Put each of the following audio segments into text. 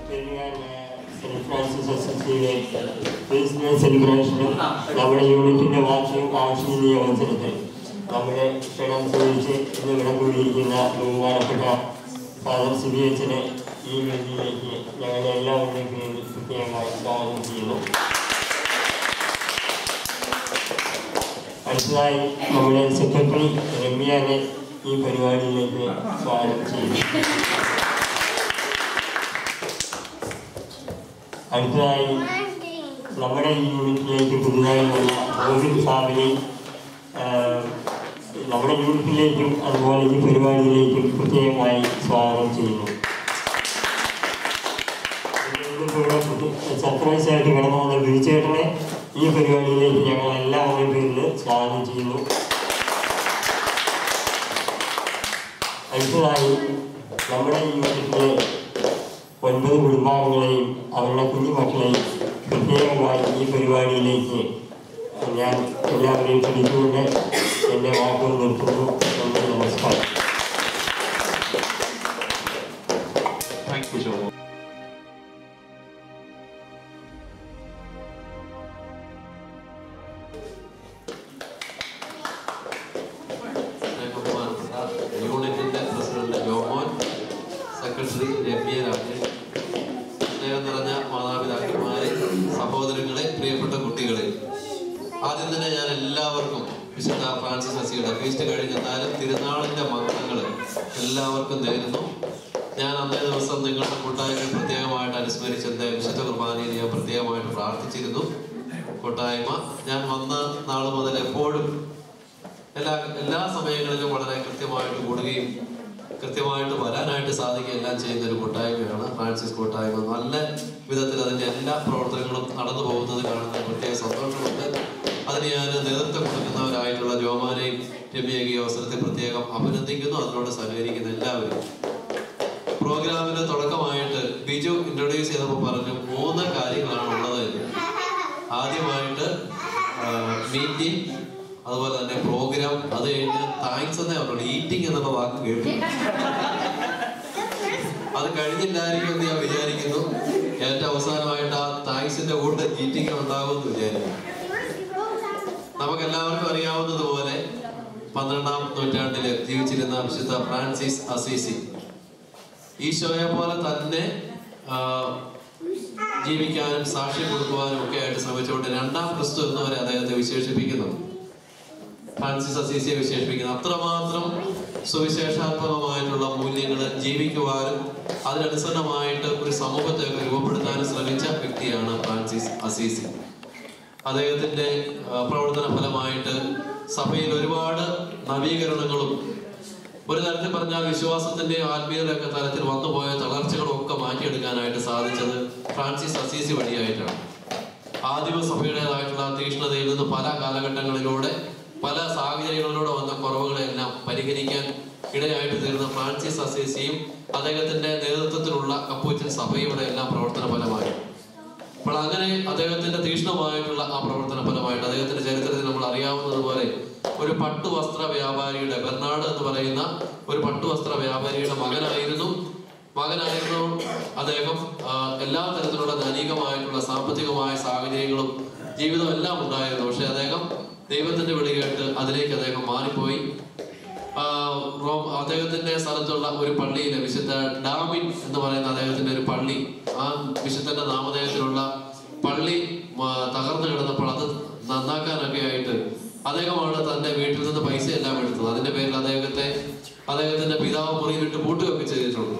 Saint Francis അസോസിയിലെ Christmas സെലിബ്രേഷനും നമ്മുടെ യൂണിറ്റിന്റെ വാർഷിക വാർഷിക അവസരത്തിൽ നമ്മുടെ ക്ഷണം ചോദിച്ച് ഇന്ന് ഇവിടെ കൂടിയിരിക്കുന്ന ബഹുമാനപ്പെട്ട ഫാദർ സുബിയച്ചനെ ഈ വേദിയിലേക്ക് ഞങ്ങളുടെ എല്ലാവരുടെയും പേരിൽ പ്രത്യേകമായി സ്വാഗതം ചെയ്യുന്നു അടുത്തതായി നമ്മുടെ സെക്രട്ടറി രമ്യനെ ഈ പരിപാടിയിലേക്ക് സ്വാഗതം ചെയ്യുന്നു അടുത്തതായി നമ്മുടെ ഈ യൂണിറ്റിലേക്ക് പുതുതായി വന്ന റോബിൻ ഫാമിലി നമ്മുടെ യൂണിറ്റിലേക്കും അതുപോലെ ഈ പരിപാടിയിലേക്കും പ്രത്യേകമായി സ്വാഗതം ചെയ്യുന്നു സർപ്രൈസ് ആയിട്ട് കടന്നു വന്ന ബിരിച്ചേട്ടനെ ഈ പരിപാടിയിലേക്ക് ഞങ്ങൾ എല്ലാവരുടെയും പേരിൽ സ്വാഗതം ചെയ്യുന്നു അടുത്തതായി നമ്മുടെ ഈ യൂണിറ്റിലെ ഒൻപത് കുടുംബാംഗങ്ങളെയും അവരുടെ കുഞ്ഞുമക്കളെയും പ്രത്യേകമായി ഈ പരിപാടിയിലേക്ക് ഞാൻ എല്ലാവരെയും ക്ഷണിച്ചുകൊണ്ട് എൻ്റെ വാക്കുകൾ നിർത്തുന്നു നന്ദി നമസ്കാരം താങ്ക് യു ജോമോ ബഹുമാനപ്പെട്ട യൂണിറ്റിന്റെ പ്രസിഡന്റ് ജോമോൻ സെക്രട്ടറി രമ്യ രാജേഷ് സ്നേഹം നിറഞ്ഞ മാതാപിതാക്കന്മാരെ സഹോദരങ്ങളെ പ്രിയപ്പെട്ട കുട്ടികളെ ആദ്യം തന്നെ ഞാൻ എല്ലാവർക്കും വിശുദ്ധ ഫ്രാൻസിസ് അസിയുടെ ഫീസ്റ്റ് കഴിഞ്ഞെന്നാലും തിരുനാളിന്റെ മംഗളങ്ങൾ എല്ലാവർക്കും നേരുന്നു ഞാൻ അന്നേ ദിവസം നിങ്ങളുടെ കൂട്ടായ്മ പ്രത്യേകമായിട്ട് അനുസ്മരിച്ചെന്റെ വിശുദ്ധ കുർബാനയിൽ ഞാൻ പ്രത്യേകമായിട്ട് പ്രാർത്ഥിച്ചിരുന്നു കൂട്ടായ്മ ഞാൻ വന്ന നാൾ മുതൽ എപ്പോഴും എല്ലാ എല്ലാ സമയങ്ങളിലും വളരെ കൃത്യമായിട്ട് കൂടുകയും കൃത്യമായിട്ട് വരാനായിട്ട് സാധിക്കുകയും എല്ലാം ചെയ്യുന്ന ഒരു കൂട്ടായ്മയാണ് ഫ്രാൻസിസ് കൂട്ടായ്മ നല്ല വിധത്തിൽ അതിന്റെ എല്ലാ പ്രവർത്തനങ്ങളും നടന്നു പോകുന്നത് കാണുന്ന പ്രത്യേക സന്തോഷമുണ്ട് അതിന് ഞാൻ നേതൃത്വം കൊടുക്കുന്നവരായിട്ടുള്ള ജോമാനെയും രമ്യയെ ഈ അവസരത്തെ പ്രത്യേകം അഭിനന്ദിക്കുന്നു അതിനോട് സഹകരിക്കുന്ന എല്ലാവരും പ്രോഗ്രാമിന്റെ തുടക്കമായിട്ട് ബിജു ഇൻട്രൊഡ്യൂസ് ചെയ്തപ്പോൾ പറഞ്ഞു മൂന്ന് കാര്യങ്ങളാണ് ഉള്ളത് എന്ന് ആദ്യമായിട്ട് മീറ്റിംഗ് അതുപോലെ തന്നെ പ്രോഗ്രാം അത് കഴിഞ്ഞ് താങ്ക്സ് എന്നേ പറഞ്ഞു ഈറ്റിംഗ് എന്നുള്ള വാക്ക് കേട്ടു അത് കഴിഞ്ഞില്ലായിരിക്കും എന്ന് ഞാൻ വിചാരിക്കുന്നു ഏറ്റവും അവസാനമായിട്ട് ആ താങ്ക്സിന്റെ കൂടെ ഈറ്റിംഗ് ഉണ്ടാകുമെന്ന് വിചാരിക്കുന്നു നമുക്ക് എല്ലാവർക്കും അറിയാവുന്നതുപോലെ പന്ത്രണ്ടാം നൂറ്റാണ്ടില് ജീവിച്ചിരുന്ന വിശുദ്ധ ഫ്രാൻസിസ് അസീസി ഈശോയെ പോലെ തന്നെ ആ, ജീവിക്കാനും സാക്ഷ്യം കൊടുക്കുവാനും ഒക്കെ ആയിട്ട് ശ്രമിച്ചുകൊണ്ട് രണ്ടാം ക്രിസ്തു എന്ന് വരെ അദ്ദേഹത്തെ വിശേഷിപ്പിക്കുന്നു ഫ്രാൻസിസ് അസീസിയെ വിശേഷിപ്പിക്കുന്നത് അത്രമാത്രം സുവിശേഷാത്മകമായിട്ടുള്ള മൂല്യങ്ങൾ ജീവിക്കുവാനും അതിനനുസരണമായിട്ട് ഒരു സമൂഹത്തെ ഒക്കെ രൂപപ്പെടുത്താനും ശ്രമിച്ച വ്യക്തിയാണ് ഫ്രാൻസിസ് അസീസി അദ്ദേഹത്തിന്റെ ആ, പ്രവർത്തന ഫലമായിട്ട് സഭയിൽ ഒരുപാട് നവീകരണങ്ങളും ഒരു തരത്തിൽ പറഞ്ഞാൽ വിശ്വാസത്തിന്റെയും ആത്മീയതയൊക്കെ തലത്തിൽ വന്നുപോയ തളർച്ചകളും ഒക്കെ മാറ്റിയെടുക്കാനായിട്ട് സാധിച്ചത് ഫ്രാൻസിസ് അസീസി വഴിയായിട്ടാണ് ആദിമ സഭയുടേതായിട്ടുള്ള തീക്ഷ്ണതയിൽ നിന്ന് പല കാലഘട്ടങ്ങളിലൂടെ പല സാഹചര്യങ്ങളിലൂടെ വന്ന കുറവുകളെല്ലാം പരിഹരിക്കാൻ ഇടയായിട്ട് തീർന്ന ഫ്രാൻസിസ് അസീസിയും അദ്ദേഹത്തിന്റെ നേതൃത്വത്തിലുള്ള കപ്പൂച്ചൻ സഭയുടെ എല്ലാം പ്രവർത്തന ഫലമായി അപ്പോൾ അങ്ങനെ അദ്ദേഹത്തിന്റെ തീക്ഷ്ണമായിട്ടുള്ള ആ പ്രവർത്തന ഫലമായിട്ട് അദ്ദേഹത്തിന്റെ ചരിത്രത്തിൽ നമ്മൾ അറിയാവുന്നതുപോലെ ഒരു പട്ടുവസ്ത്ര വ്യാപാരിയുടെ ബെർണാഡ് എന്ന് പറയുന്ന ഒരു പട്ടുവസ്ത്ര വ്യാപാരിയുടെ മകനായിരുന്നു മകനായിരുന്നു അദ്ദേഹം ആ, എല്ലാ തരത്തിലുള്ള ധനികമായിട്ടുള്ള സാമ്പത്തികമായ സാഹചര്യങ്ങളും ജീവിതം എല്ലാം ഉണ്ടായിരുന്നു പക്ഷെ അദ്ദേഹം ദൈവത്തിന്റെ വിളി കേട്ട് അതിലേക്ക് അദ്ദേഹം മാറിപ്പോയി ആ, റോം അദ്ദേഹത്തിന്റെ സ്ഥലത്തുള്ള ഒരു പള്ളിയിലെ വിശുദ്ധ ഡാമിൻ എന്ന് പറയുന്ന അദ്ദേഹത്തിന്റെ ഒരു പള്ളി ആ വിശുദ്ധന്റെ നാമധേയത്തിലുള്ള പള്ളി ആ, തകർന്നു കിടന്നപ്പോൾ അത് നന്നാക്കാനൊക്കെ ആയിട്ട് അദ്ദേഹമാണ് തന്റെ വീട്ടിൽ നിന്ന് പൈസ എല്ലാം എടുത്തത് അതിന്റെ പേരിൽ അദ്ദേഹത്തെ അദ്ദേഹത്തിന്റെ പിതാവ് മുറിയിലിട്ട് പൂട്ടുകയൊക്കെ ചെയ്തിട്ടുണ്ട്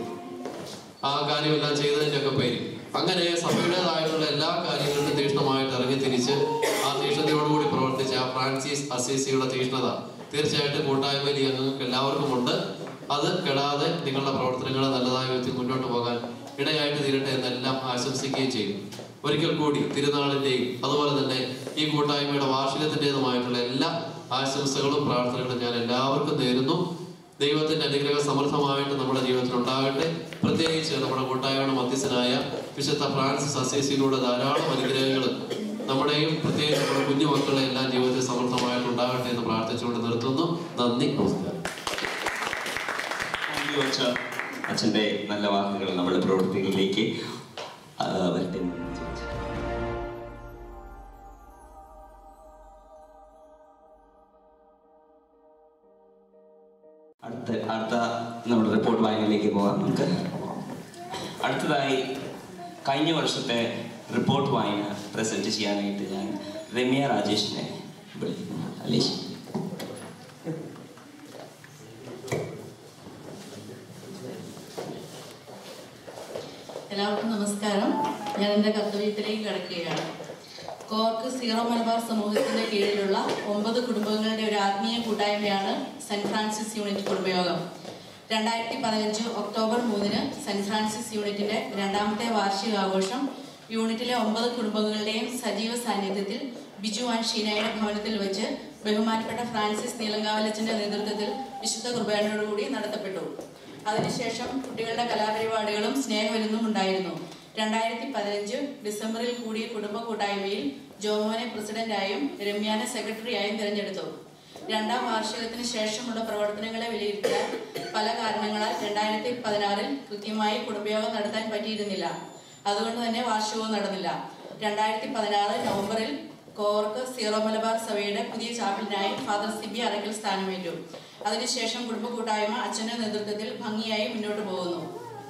ആ കാര്യമെല്ലാം ചെയ്തതിന്റെ ഒക്കെ പേര് അങ്ങനെ സഭയുടേതായിട്ടുള്ള എല്ലാ കാര്യങ്ങളിലും തീക്ഷ്ണമായിട്ട് ഇറങ്ങി തിരിച്ച് ആ തീക്ഷ്ണതയോടുകൂടി പ്രവർത്തിച്ച ആ ഫ്രാൻസിസ് അസീസിയുടെ തീക്ഷ്ണത തീർച്ചയായിട്ടും കൂട്ടായ്മയിൽ ഈ അംഗങ്ങൾക്ക് എല്ലാവർക്കും ഉണ്ട് അത് കെടാതെ നിങ്ങളുടെ പ്രവർത്തനങ്ങൾ നല്ലതായ വിധത്തിൽ മുന്നോട്ട് പോകാൻ ഇടയായിട്ട് തീരട്ടെ എന്നെല്ലാം ആശംസിക്കുകയും ചെയ്യും ഒരിക്കൽ കൂടി തിരുനാളിന്റെയും അതുപോലെ തന്നെ ഈ കൂട്ടായ്മയുടെ വാർഷികത്തിൻ്റെതുമായിട്ടുള്ള എല്ലാ ആശംസകളും പ്രാർത്ഥനകളും ഞാൻ എല്ലാവർക്കും നേരുന്നു ദൈവത്തിന്റെ അനുഗ്രഹം സമൃദ്ധമായിട്ട് നമ്മുടെ ജീവിതത്തിൽ ഉണ്ടാകട്ടെ പ്രത്യേകിച്ച് നമ്മുടെ കൂട്ടായ്മയുടെ മധ്യസ്ഥനായ വിശുദ്ധ ഫ്രാൻസിസ് അസേസിയിലൂടെ ധാരാളം അനുഗ്രഹങ്ങൾ നമ്മുടെയും പ്രത്യേകിച്ച് നമ്മുടെ കുഞ്ഞുമക്കളുടെ എല്ലാം ജീവിതത്തിൽ സമൃദ്ധമായിട്ട് ഉണ്ടാകട്ടെ എന്ന് പ്രാർത്ഥിച്ചുകൊണ്ട് നിർത്തുന്നു നന്ദി നമസ്കാരം അച്ഛൻ്റെ നല്ല വാക്കുകൾ നമ്മുടെ പ്രവൃത്തികളിലേക്ക് അത് അവരുടെ നിന്ന് ചോദിച്ചു അടുത്ത അടുത്ത നമ്മുടെ റിപ്പോർട്ട് വായനയിലേക്ക് പോകാം നമുക്ക് അടുത്തതായി കഴിഞ്ഞ വർഷത്തെ റിപ്പോർട്ട് വായന പ്രസന്റ് ചെയ്യാനായിട്ട് ഞാൻ രമ്യ രാജേഷിനെ വിളിക്കുന്നു അലേഷ് എല്ലാവർക്കും നമസ്കാരം ഞാൻ എൻ്റെ കർത്തവ്യത്തിലേക്ക് കിടക്കുകയാണ് കോർക്ക് സീറോ മലബാർ സമൂഹത്തിന്റെ കീഴിലുള്ള ഒമ്പത് കുടുംബങ്ങളുടെ ഒരു ആത്മീയ കൂട്ടായ്മയാണ് സെന്റ് ഫ്രാൻസിസ് യൂണിറ്റ് കുടുംബയോഗം രണ്ടായിരത്തി പതിനഞ്ച് ഒക്ടോബർ മൂന്നിന് സെന്റ് ഫ്രാൻസിസ് യൂണിറ്റിന്റെ രണ്ടാമത്തെ വാർഷികാഘോഷം യൂണിറ്റിലെ ഒമ്പത് കുടുംബങ്ങളുടെയും സജീവ സാന്നിധ്യത്തിൽ ബിജു ആൻഡ് ഷീനയുടെ ഭവനത്തിൽ വെച്ച് ബഹുമാനപ്പെട്ട ഫ്രാൻസിസ് നീലങ്കാവലച്ചന്റെ നേതൃത്വത്തിൽ വിശുദ്ധ കുർബാനയോടുകൂടി നടത്തപ്പെട്ടു അതിനുശേഷം കുട്ടികളുടെ കലാപരിപാടികളും സ്നേഹവിരുന്നും ഉണ്ടായിരുന്നു രണ്ടായിരത്തി പതിനഞ്ച് ഡിസംബറിൽ കൂടിയ കുടുംബ കൂട്ടായ്മയിൽ ജോമോനെ പ്രസിഡന്റായും രമ്യാനെ സെക്രട്ടറിയായും തിരഞ്ഞെടുത്തു രണ്ടാം വാർഷികത്തിന് ശേഷമുള്ള പ്രവർത്തനങ്ങളെ വിലയിരുത്താൻ പല കാരണങ്ങളാൽ രണ്ടായിരത്തി പതിനാറിൽ കൃത്യമായി കുടുംബയോഗം നടത്താൻ പറ്റിയിരുന്നില്ല അതുകൊണ്ട് തന്നെ വാർഷികവും നടന്നില്ല രണ്ടായിരത്തി പതിനാറ് നവംബറിൽ കോർക്ക് സീറോ മലബാർ സഭയുടെ പുതിയ ചാപ്പലിനായി ഫാദർ സിബി അറക്കൽ സ്ഥാനമേറ്റു അതിനുശേഷം കുടുംബ കൂട്ടായ്മ അച്ഛന്റെ നേതൃത്വത്തിൽ ഭംഗിയായി മുന്നോട്ട് പോകുന്നു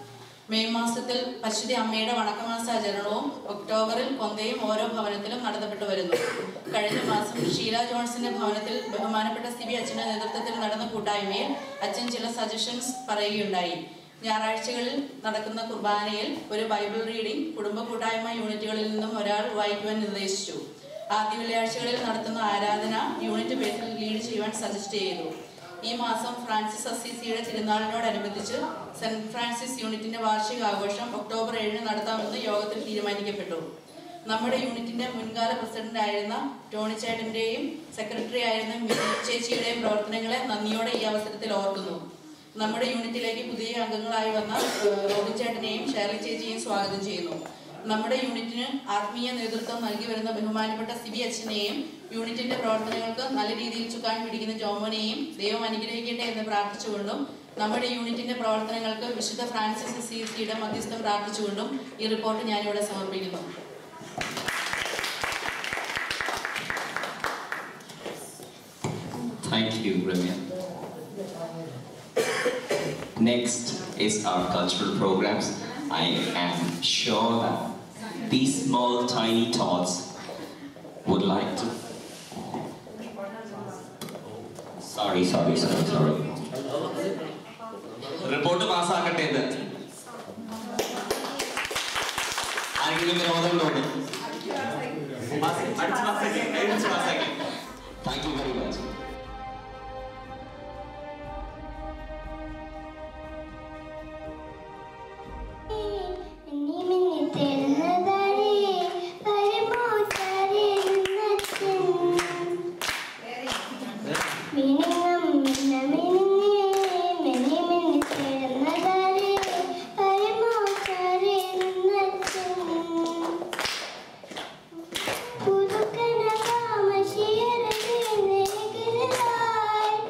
മെയ് മാസത്തിൽ പരിശുദ്ധ അമ്മയുടെ വണക്കമാസാചരണവും ഒക്ടോബറിൽ കൊന്തയും ഓരോ ഭവനത്തിലും നടത്തപ്പെട്ടു വരുന്നു കഴിഞ്ഞ മാസം ഷീല ജോൺസിന്റെ ഭവനത്തിൽ ബഹുമാനപ്പെട്ട സിബി അച്ഛന്റെ നേതൃത്വത്തിൽ നടന്ന കൂട്ടായ്മയിൽ അച്ഛൻ ചില സജഷൻസ് പറയുകയുണ്ടായി ഞായറാഴ്ചകളിൽ നടക്കുന്ന കുർബാനയിൽ ഒരു ബൈബിൾ റീഡിംഗ് കുടുംബ കൂട്ടായ്മ യൂണിറ്റുകളിൽ നിന്നും ഒരാൾ വായിക്കുവാൻ നിർദ്ദേശിച്ചു ആദ്യ വെള്ളിയാഴ്ചകളിൽ നടത്തുന്ന ആരാധന യൂണിറ്റ് ബേസിൽ ലീഡ് ചെയ്യുവാൻ സജസ്റ്റ് ചെയ്തു ഈ മാസം ഫ്രാൻസിസ് അസീസിയുടെ തിരുനാളിനോടനുബന്ധിച്ച് സെന്റ് ഫ്രാൻസിസ് യൂണിറ്റിന്റെ വാർഷികാഘോഷം ഒക്ടോബർ ഏഴിന് നടത്താമെന്ന് യോഗത്തിൽ തീരുമാനിക്കപ്പെട്ടു നമ്മുടെ യൂണിറ്റിന്റെ മുൻകാല പ്രസിഡന്റ് ആയിരുന്ന ടോണി ചേട്ടന്റെയും സെക്രട്ടറി ആയിരുന്ന മിനി ചേച്ചിയുടെയും പ്രവർത്തനങ്ങളെ നന്ദിയോടെ ഈ അവസരത്തിൽ ഓർക്കുന്നു നമ്മുടെ യൂണിറ്റിലേക്ക് പുതിയ അംഗങ്ങളായി വന്ന ഏഹ്, റോബിൻ ചേട്ടനെയും ഷേർലി ചേച്ചിയെയും സ്വാഗതം ചെയ്യുന്നു നമ്മുടെ യൂണിറ്റിന് ആത്മീയ നേതൃത്വം നൽകി വരുന്ന ബഹുമാനപ്പെട്ട സിബി അച്ഛനെയും യൂണിറ്റിന്റെ പ്രവർത്തനങ്ങൾക്ക് നല്ല രീതിയിൽ ചുക്കാൻ പിടിക്കുന്ന ജോമോനെയും ദൈവം അനുഗ്രഹിക്കട്ടെ എന്ന് പ്രാർത്ഥിച്ചുകൊണ്ടും നമ്മുടെ യൂണിറ്റിന്റെ പ്രവർത്തനങ്ങൾക്ക് വിശുദ്ധ ഫ്രാൻസിസ് സി സിയുടെ മധ്യസ്ഥം പ്രാർത്ഥിച്ചുകൊണ്ടും ഈ റിപ്പോർട്ട് ഞാനിവിടെ സമർപ്പിക്കുന്നു Thank you, Ramya. Next is our cultural programs. I am sure that these small, tiny tots would like to. Sorry, sorry, sorry, sorry. Report പാസ്സാക്കട്ടെ ഇത് ആരെങ്കിലും വിരോധമുണ്ടോ താങ്ക് യു വെരി മച്ച് മിന്നി മിന്നി തേടുന്നതാരേ പരമോച്ചാരേ നിന്നച്ചൻ മിനിങ്ങം മിന്ന മിനിങ്ങേ മിന്നി മിന്നി തേടുന്നതാരേ പരമോച്ചാരേ നിന്നച്ചൻ പുതുക്കന കാമശിയരേ നേകിലായി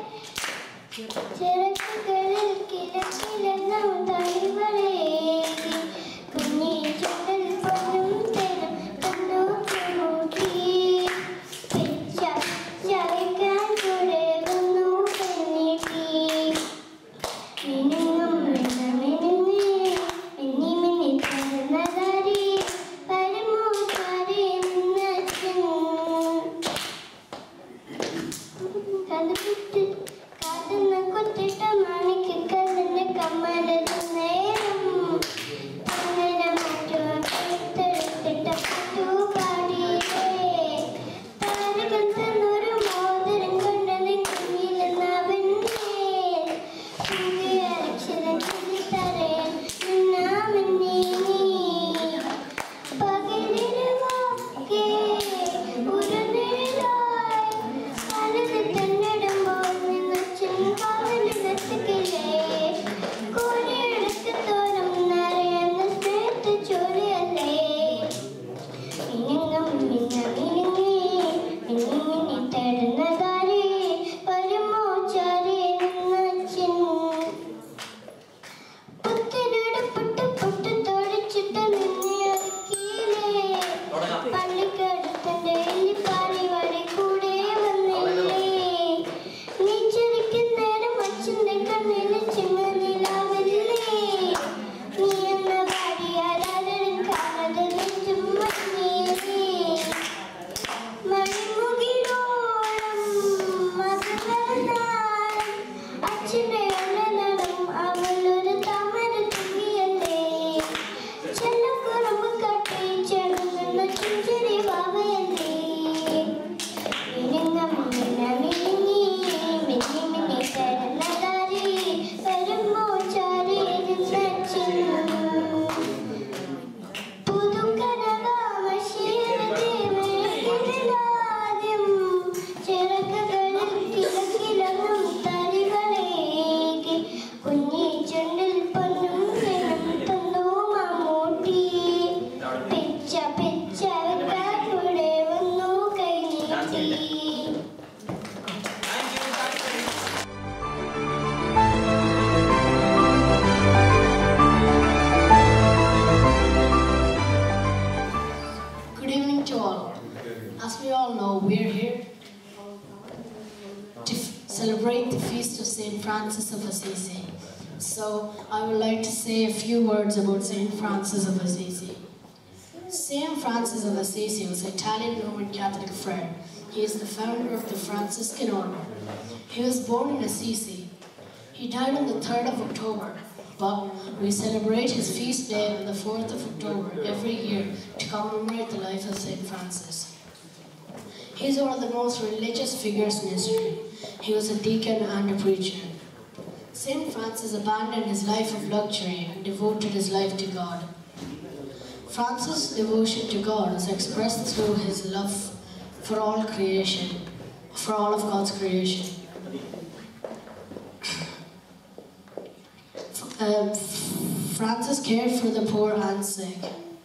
ചിറകുകളിൽ കിലക്കിലെന്നും തളിവരേകി കുഞ്ഞി ചുണ്ടൽ പൊന്നും തരും കണ്ണൂക്കി മൂക്കി പിച്ച ചവയ്ക്കാൻ കുഴകുന്നു പെണ്ണീട്ടി മിനുങ്ങും മിന്ന മിനുങ്ങി മിന്നി മിന്നി തരുന്നതാരി പരമോച്ചാരി നിന്നച്ചൻ കണ്ടുപിട്ട് കാതുന്ന കൊത്തിട്ട മാണിക്ക് കല്ലിന്റെ കമ്മലത് നേരം അങ്ങനെ മാറ്റുവാൻ എടുത്തെടുത്തിട്ട പാട്ടു പാടിയേ താരകൻ തന്നൊരു മോതിരം കൊണ്ട് നിന്നില്ലെന്നവന്റെ പുതിയ അക്ഷരം ചൊല്ലിത്തരയാൻ നിന്നാമെന്നേ നീ പകലിരുവാക്കെ ഒരു നിഴലായി പലത് തന്നിടുമ്പോൾ നിങ്ങൾ ചെങ്കാവലിലെത്തിക്കില്ലേ കോരിയെടുത്ത് തോരം നിറയുന്ന സ്നേഹത്തെ ചൊരിയല്ലേ മിനുങ്ങും മിന്ന മിനുങ്ങി മിന്നി മിന്നി തേടുന്നതാരേ പരമോച്ചാരേ നിന്നച്ചൻ പുത്തനോട് പുട്ട് പുട്ട് തൊഴിച്ചിട്ട് നിന്നെ അത് അലനടും അവളൊരു താമര തുമ്പിയല്ലേ ചെല്ലക്കുറമ്പ് കട്ടി ചെറുങ്ങുന്ന ചുഞ്ചരി വാവയല്ലേ മിനുങ്ങ മിനുങ്ങ മിനുങ്ങി മിന്നി മിന്നി തരുന്നതാരി വരുമ്പോ ചാരി നിന്നു പുതുക്കനകാമശീലതീവെളിയിലാദ്യം ചിറകുകളിൽ കിലകിലങ്ങും തരികളേകി കുഞ്ഞി ചുണ്ടിൽ പൊന്നും പെണ്ണും തന്നു മമ്മൂട്ടി പിച്ച പിച്ച വെക്കാരുടെ വന്നു കൈ നീട്ടി Good evening to all. As we all know, we're here to f- celebrate the feast of St. Francis of Assisi. So, I would like to say a few words about St. Francis of Assisi. St. Francis of Assisi was an Italian Roman Catholic friar. He is the founder of the Franciscan order. He was born in Assisi. He died on the 3rd of October, but we celebrate his feast day on the 4th of October every year to commemorate the life of St. Francis. He is one of the most religious figures in history. He was a deacon and a preacher. St. Francis abandoned his life of luxury and devoted his life to God. Francis' devotion to God was expressed through his love for all creation, for all of God's creation. Um, Francis cared for the poor and sick.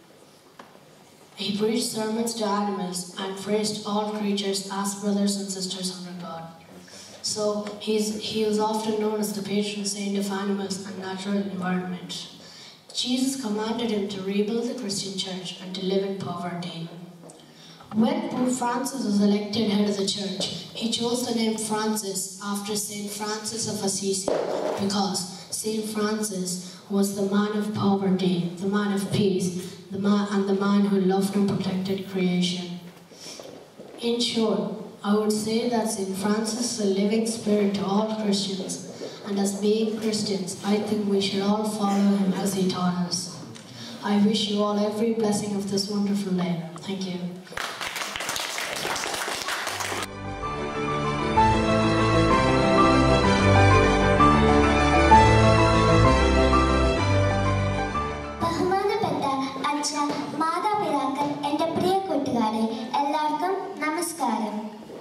He preached sermons to animals and praised all creatures as brothers and sisters under God. So he's, he was often known as the patron saint of animals and natural environment. Jesus commanded him to rebuild the Christian church and to live in poverty. When Pope Francis was elected head of the church, he chose the name Francis after Saint Francis of Assisi because Saint Francis was the man of poverty, the man of peace, the man and the man who loved and protected creation. In short, I would say that Saint Francis is a living spirit to all Christians, and as being Christians, I think we should all follow him as he taught us. I wish you all every blessing of this wonderful day. Thank you. ബഹുമാനപ്പെട്ട അച്ഛ മാതാപിതാക്കൾ എൻ്റെ പ്രിയ കൂട്ടുകാരെ എല്ലാവർക്കും നമസ്കാരം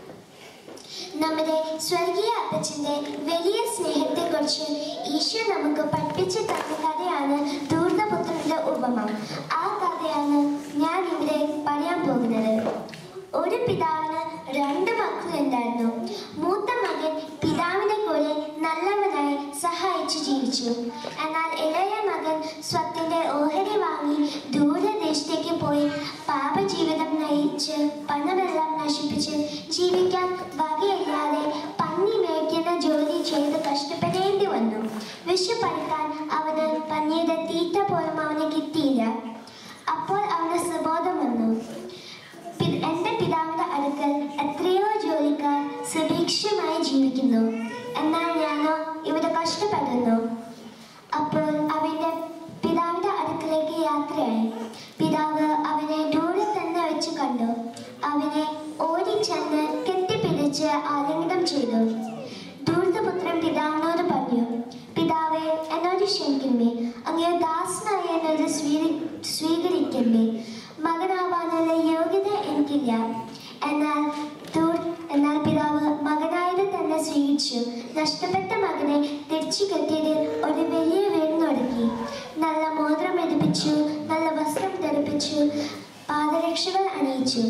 നമ്മുടെ സ്വർഗീയ അപ്പച്ചൻ്റെ വലിയ സ്നേഹത്തെക്കുറിച്ച് ഈശോ നമുക്ക് പഠിപ്പിച്ചു തന്ന കഥയാണ് ദൂർത്തപുത്രന്റെ ഉപമ ആ കഥയാണ് ഞാൻ ഇവിടെ പറയാൻ പോകുന്നത് ഒരു പിതാവിന് രണ്ട് മക്കളുണ്ടായിരുന്നു മൂത്ത മകൻ പിതാവിന്റെ കൂടെ നല്ലവനായി സഹായിച്ചു ജീവിച്ചു എന്നാൽ ഇളയ മകൻ സ്വത്തിന്റെ ഓഹരി വാങ്ങി ദൂരദേശത്തേക്ക് പോയി പാപജീവിതം നയിച്ച് പണമെല്ലാം നശിപ്പിച്ച് ജീവിക്കാൻ വകയില്ലാതെ പന്നി മേയ്ക്കുന്ന ജോലി ചെയ്ത് കഷ്ടപ്പെടേണ്ടി വന്നു വിഷുപടുക്കാൻ അവന് പന്നിയുടെ തീറ്റ പോലും അവന് കിട്ടിയില്ല അപ്പോൾ അവന് സുബോധം വന്നു പി- എന്റെ പിതാവിന്റെ അടുക്കൽ എത്രയോ ജോലിക്കാർ സുഭിക്ഷമായി ജീവിക്കുന്നു എന്നാൽ ഞാനോ ഇവിടെ കഷ്ടപ്പെടുന്നു അപ്പോൾ അവന്റെ പിതാവിന്റെ അടുക്കലേക്ക് യാത്രയായി പിതാവ് അവനെ ദൂരെ തന്നെ വെച്ച് കണ്ടു അവനെ ഓടിച്ചെന്ന് കെട്ടിപ്പിടിച്ച് ആലിംഗനം ചെയ്തു ദൂർത്തപുത്രൻ പിതാവിനോട് പറഞ്ഞു പിതാവെ എന്നോട് ക്ഷമിക്കണമേ അങ്ങേ ദാസനായ എന്നോട് സ്വീകരി സ്വീകരിക്കണമേ മകനാവാനുള്ള യോഗ്യത എനിക്കില്ല എന്നാൽ ദൂർ എന്നാൽ പിതാവ് മകനായത് തന്നെ സ്വീകരിച്ചു നഷ്ടപ്പെട്ട മകനെ തിരിച്ചു കെട്ടിയതിൽ ഒരു വലിയ വിരുന്നൊടുക്കി നല്ല മോതിരം എടുപ്പിച്ചു നല്ല വസ്ത്രം ധരിപ്പിച്ചു പാദരക്ഷകൾ അണിയിച്ചു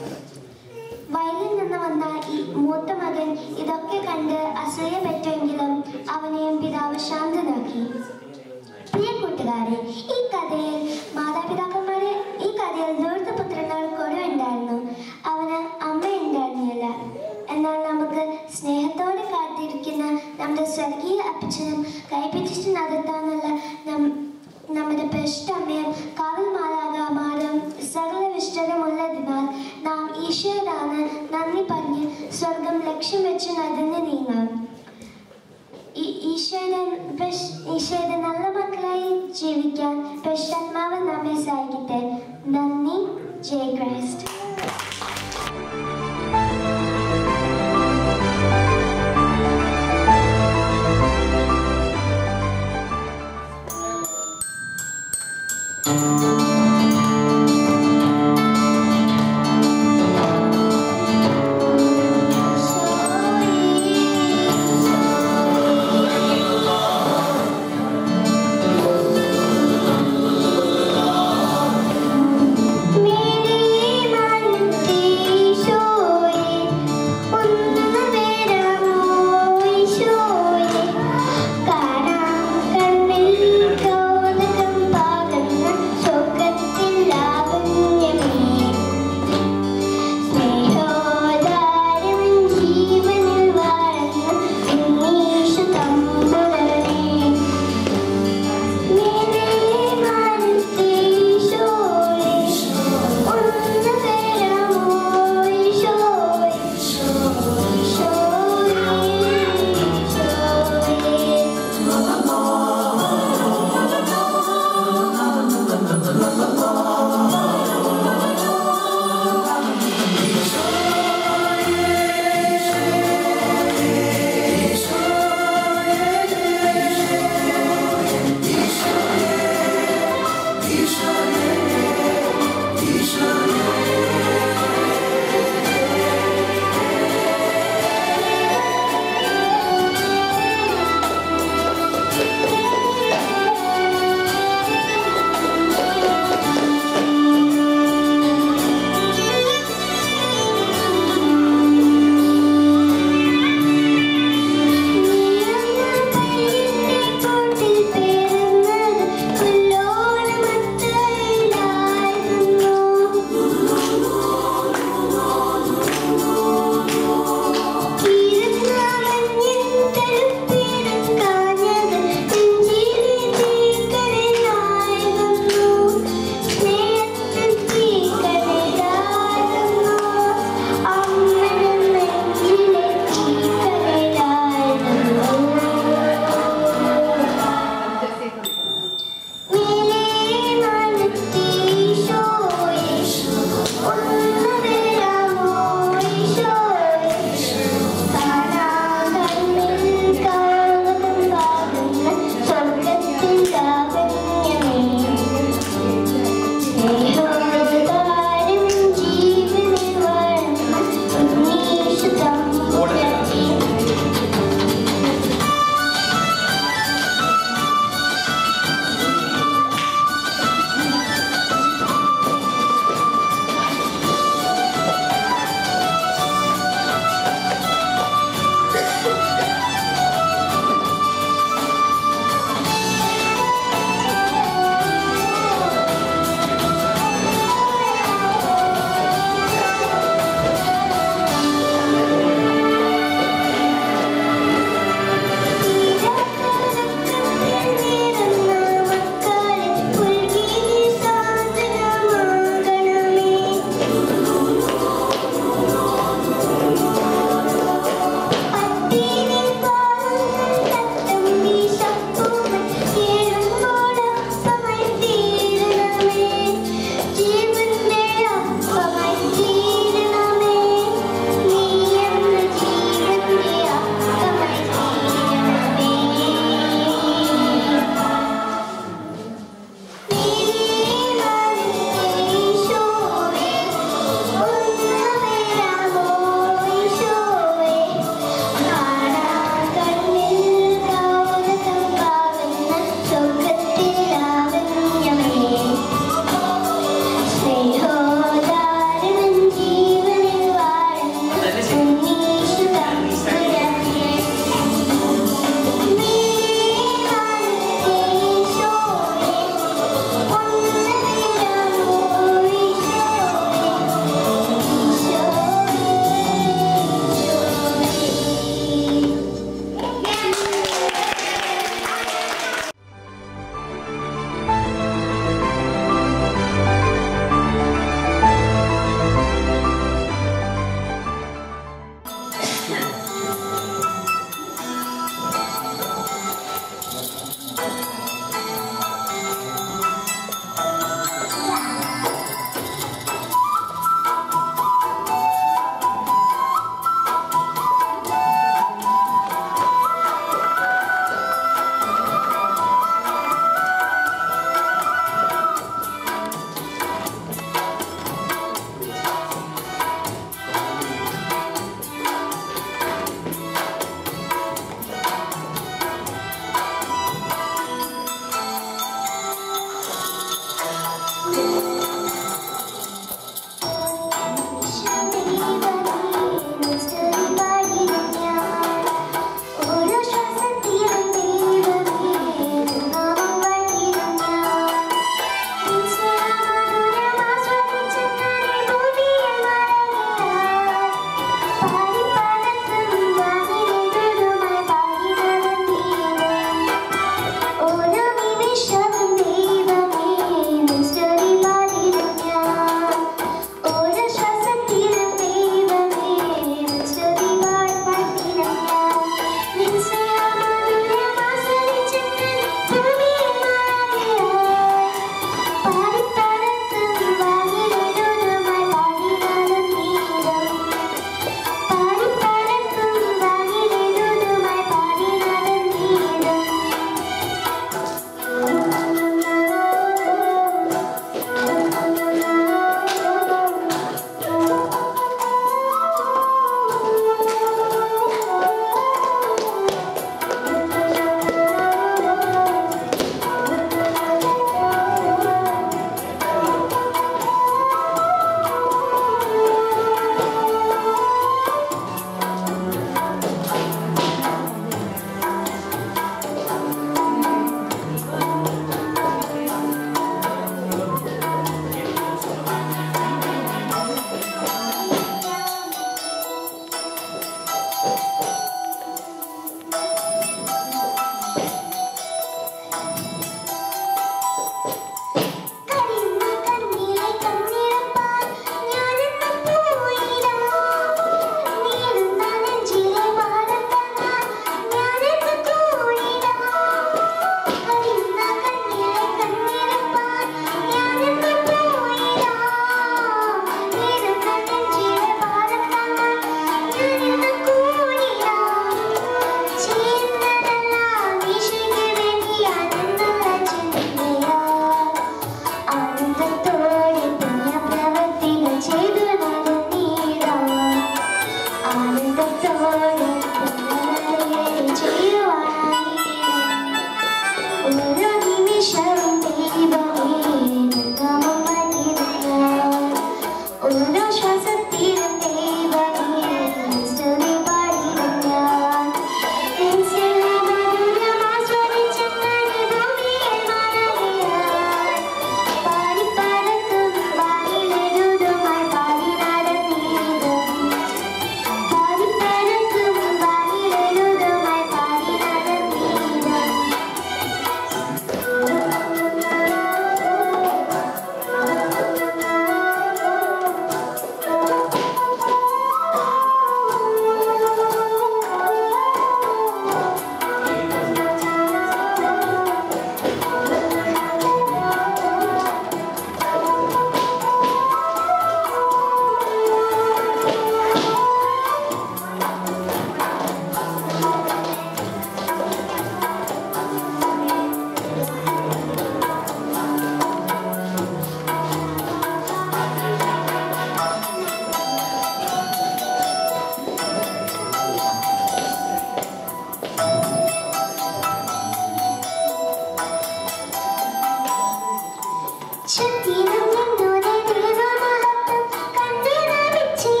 വയലിൽ നിന്ന് വന്ന ഈ മൂത്ത മകൻ ഇതൊക്കെ കണ്ട് അസൂയപ്പെട്ടുവെങ്കിലും അവനെയും പിതാവ് ശാന്തനാക്കി പ്രിയ കൂട്ടുകാരെ ഈ കഥയിൽ മാതാപിതാക്കന്മാരെ ഈ കഥയിൽ ദൂരത്തപുത്രങ്ങൾ കുറവുണ്ടായിരുന്നു അവന് അമ്മ ഉണ്ടായിരുന്നില്ല എന്നാൽ നമുക്ക് സ്നേഹത്തോടെ കാത്തിരിക്കുന്ന നമ്മുടെ സ്വർഗീയ അപ്പച്ചനും കൈപിടിച്ച് നടത്താനുള്ള നം- നമ്മുടെ പെഷ്ടമ്മയും കാവൽ മാലാകമാരും സകല വിഷ്ടമുള്ളതിനാൽ നാം ഈശ്വരാണ് നന്ദി പറഞ്ഞ് സ്വർഗം ലക്ഷ്യം വെച്ച് നടന്ന് നീങ്ങാം ഈ- ഈ ഈശോയുടെ പ്രശ്- ഈശോയുടെ നല്ല മക്കളായി ജീവിക്കാൻ പരിശുദ്ധാത്മാവ് നമ്മെ സഹായിക്കട്ടെ നന്ദി ജയ് ക്രൈസ്റ്റ് मेरे मन पे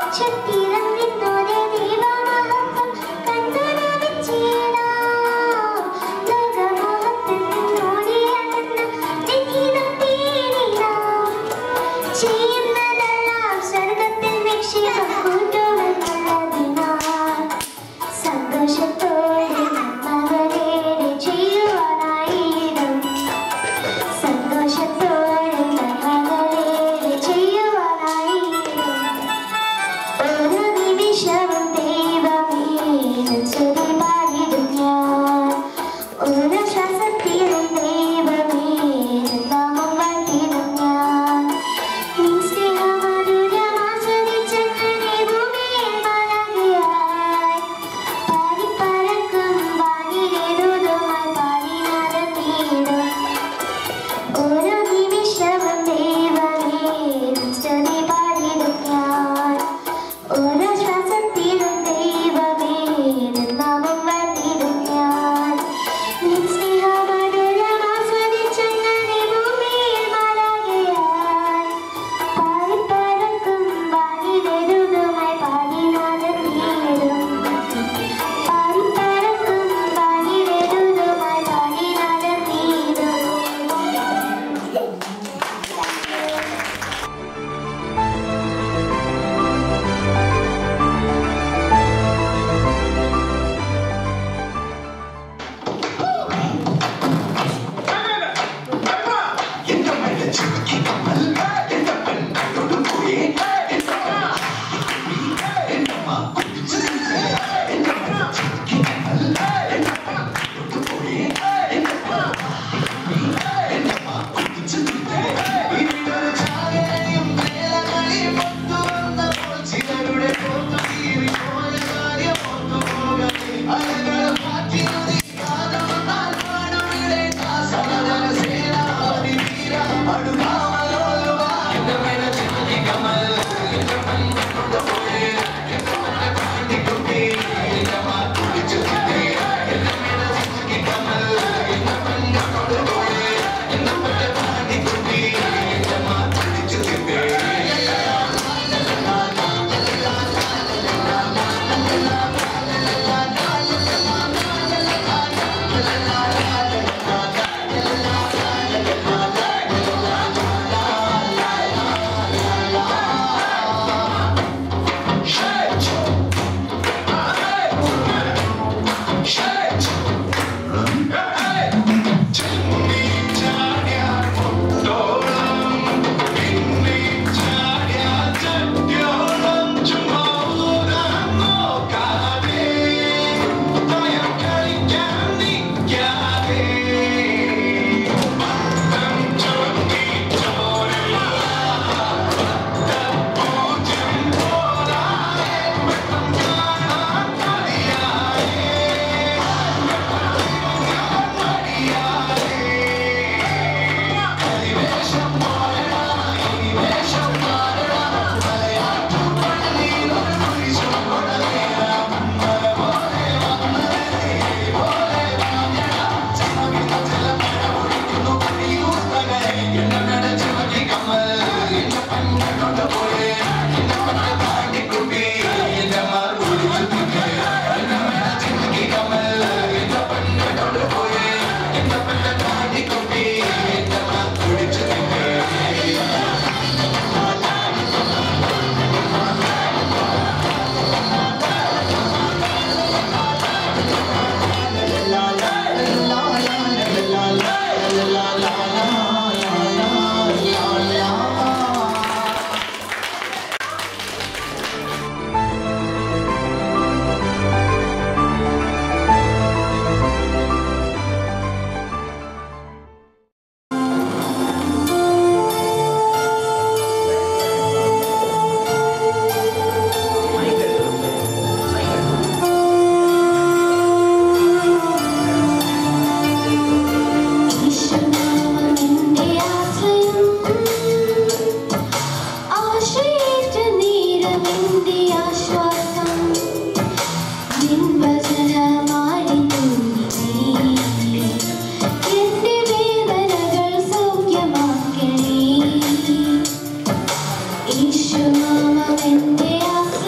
ചുറ്റിരന്നിരുന്നോരേ ദൈവമഹത്വം കണ്ടു നമിച്ചിടാം. ലോകമോഹത്തിൽ നിന്നോടിയകന്ന നിഹിതം തേടിടാം. ചെയ്യുന്നതെല്ലാം സ്വർഗത്തിൽ നിക്ഷേപം കൂട്ടുമെന്നുള്ളതിനാൽ സന്തോഷത്തോടെ നന്മകളേറെ ചെയ്യുവാനായിടും സന്തോഷത്തോടെ നന്മകളേറെ ചെയ്യുവാനായിടും ഓരോ നിമിഷവും ദൈവമേ സ്തുതി പാടിടും ഞാൻ ഓരോ ശ്വാസത്തിലും ദൈവമേ നാമം വാഴ്ത്തിടും ഞാൻ നിൻ സ്നേഹമാധുര്യം ആസ്വദിച്ചങ്ങനെ ഭൂമിയിൽ മലകയായി പാടിപ്പറക്കും വാനിലേതുതുമായി പാടി നടത്തിയിടും ഓരോ നിമിഷവും ദൈവമേ സ്തുതി പാടിടും ഞാൻ ഓരോ ശ്വാസത്തിലും ദൈവമേ നാമം വാഴ്ത്തിടും ഞാൻ നിൻ സ്നേഹമാധുര്യം ആസ്വദിച്ചങ്ങനെ ഭൂമിയിൽ മലകയായി പാടിപ്പറക്കും വാനിലേതുതുമായി പാടി നടത്തിയിടും പാടിപ്പറക്കും വാനിലേതുതുമായി പാടി നടത്തിയിടും ഈശോമാമന്റെ ആശ്രയം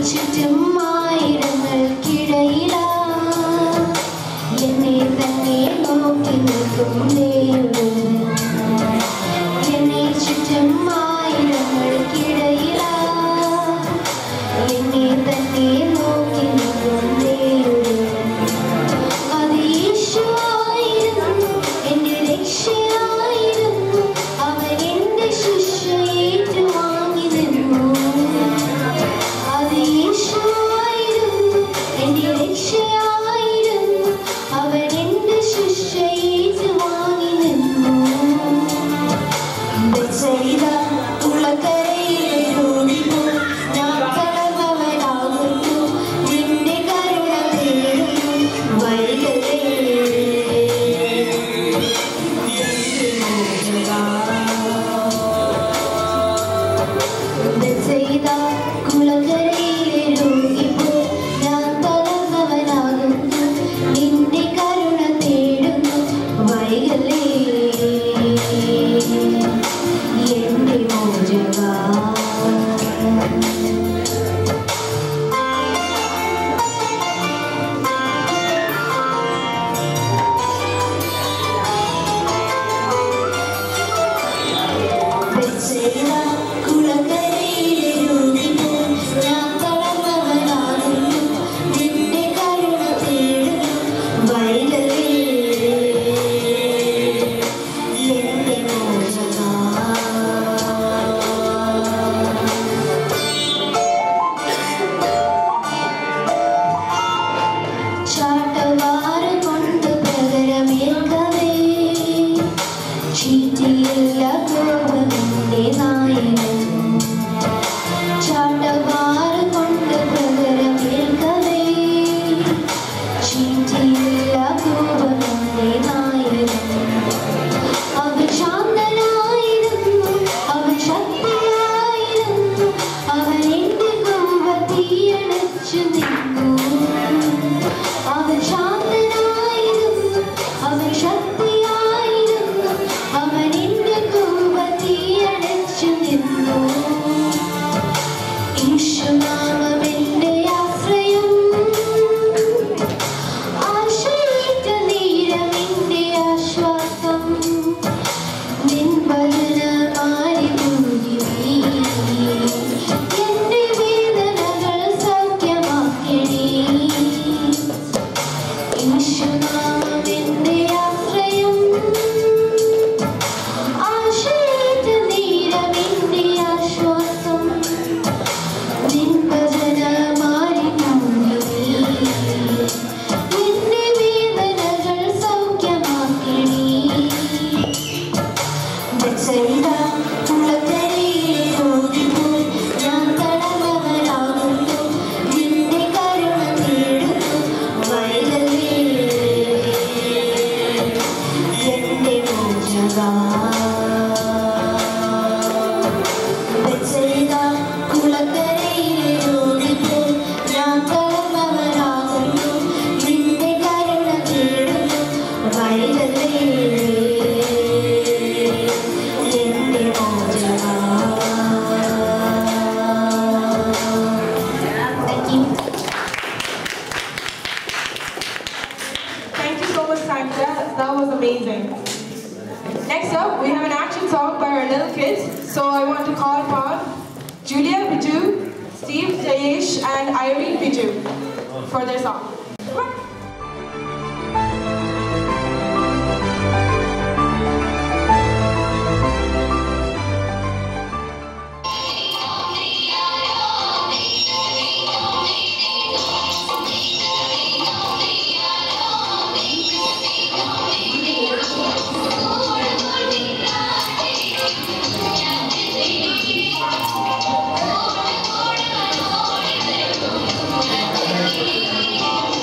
ചുറ്റും ആയിരങ്ങൾക്കിടയിലാ എന്നെ തന്നെ നോക്കി നിൽക്കും ദൈവം. എന്നെ ചുറ്റും ആയിരങ്ങൾക്കിടയിലാ എന്നെ തന്നെ നോക്കി നിൽക്കും ദൈവം. അത് യേശുവായിരുന്നു, എന്റെ രക്ഷയായിരുന്നു. അവൻ എന്റെ ശിക്ഷ ഏറ്റുവാങ്ങി നിന്നു. അത് യേശുവായിരുന്നു, എന്റെ രക്ഷയായിരുന്നു. അവൻ എന്റെ ശിക്ഷ ഏറ്റുവാങ്ങി നിന്നു. ബെത്സയിദ കുളക്കരയിലെ രോഗികൾ ഞാൻ തളർന്നവനാകുന്നു. നിന്റെ കരുണ തേടുന്നു വൈകലേ. ബെത്സയിദ കുളക്കരയിലെ രോഗികൾ ഞാൻ തളർന്നവനാകുന്നു. നിന്റെ കരുണ തേടുന്നു വൈകലേ. എന്റെ മോചകാ ബെത്സയിദ കുളക്കരയിലെ രോഗികൾ ഞാൻ തളർന്നവനാകുന്നു. നിന്റെ കരുണ തേടുന്നു വൈകലേ. എന്റെ മോചകാ ചാട്ടവാറ് കൊണ്ട് പ്രകരമേൽക്കവേ ചീറ്റിയില്ല ഗോപന്റെ നായകൻ ചാട്ടവാറ് കൊണ്ട് പ്രകരമേൽക്കവേ ചീറ്റിയില്ല ഗോപന്റെ നായകൻ അവൻ ശാന്തനായിരുന്നു അവൻ ശക്തിയായിരുന്നു അവൻ എന്റെ കോപത്തീയണച്ചു നിന്നു അവൻ ശാന്തനായിരുന്നു അവൻ ശക്തിയായിരുന്നു അവൻ എന്റെ കോപത്തീയണച്ചു നിന്നു യേശുനാമം എന്റെ ആശ്രയം ആശ്രയിച്ച നേരമെന്റെ ആശ്വാസം നിൻ വചനമാരി ഭൂമി എന്റെ വേദനകൾ സൗഖ്യമാക്കണേ യേശുനാമം എന്റെ ആശ്രയം ആശ്രയിച്ച നേരമെന്റെ ആശ്വാസം നിൻ വചനമാരി ഭൂമി എന്റെ വേദനകൾ സൗഖ്യമാക്കണേ ബെത്സയിദ കുളക്കരയിലെ രോഗികൾ ഞാൻ തളർന്നവനാകുന്നു. നിന്റെ കരുണ തേടുന്നു വൈകലേ. എന്റെ മോചകാ. ബെത്സയിദ കുളക്കരയിലെ രോഗികൾ ഞാൻ തളർന്നവനാകുന്നു. നിന്റെ കരുണ തേടുന്നു വൈകലേ. എന്റെ മോചകാ. Thank you. Thank you so much, Sandra. That was amazing. Next up, we have an action song by our little kids. So I want to call upon Julia Biju, Steve Jayesh, and Irene Biju for their song. Come on. Thank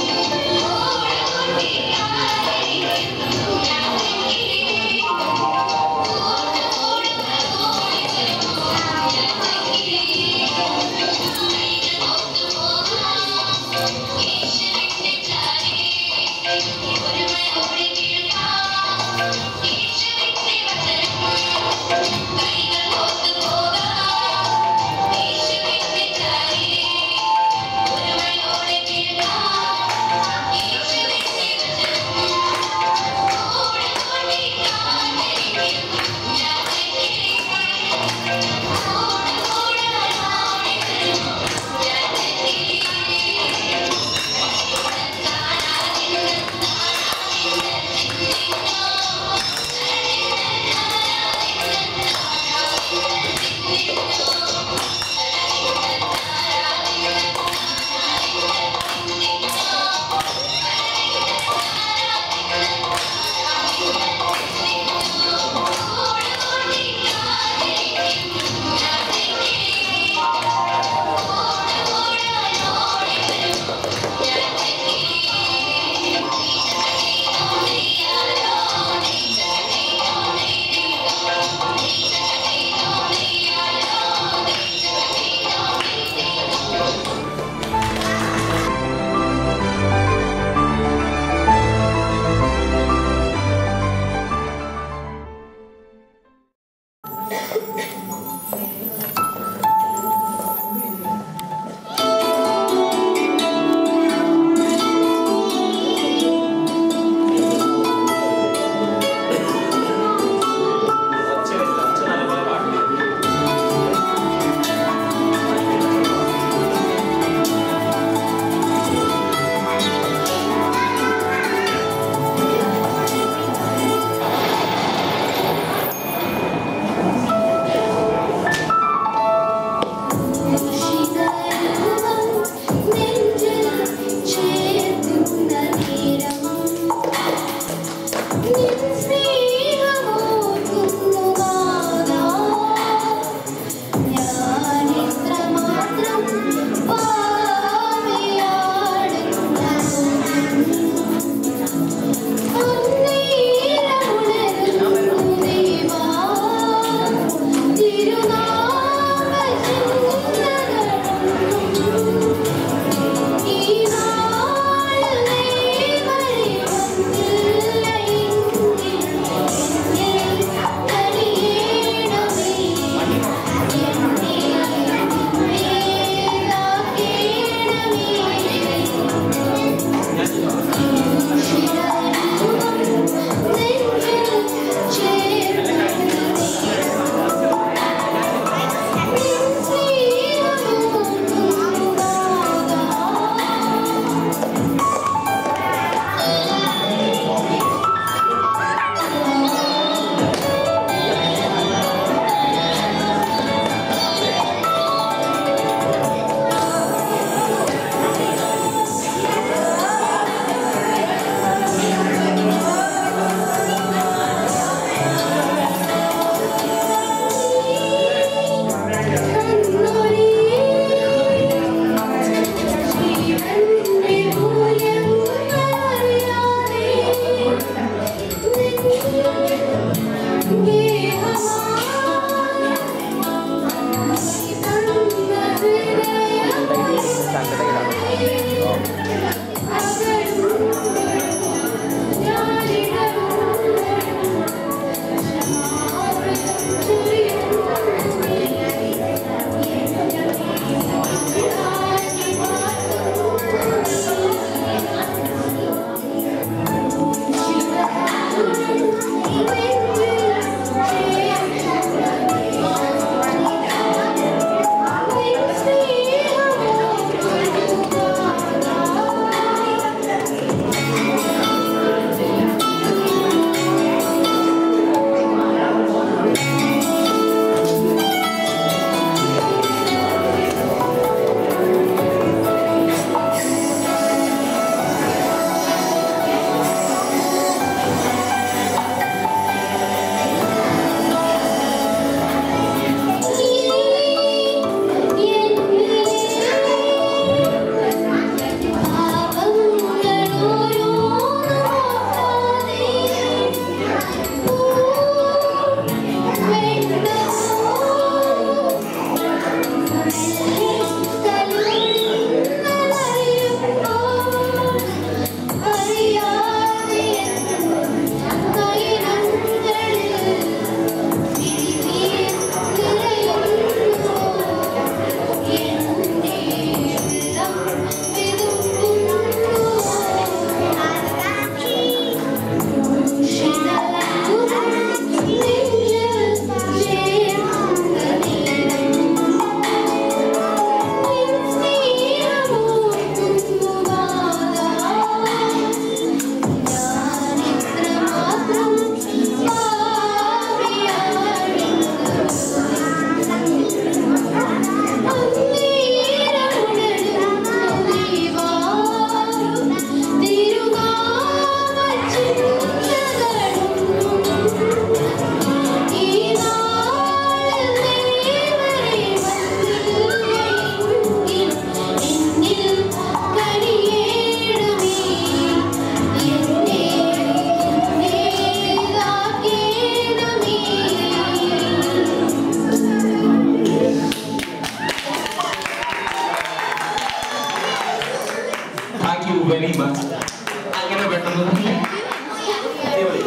very much അങ്ങനെ പെട്ടെന്ന് തന്നെ അടിപൊളി.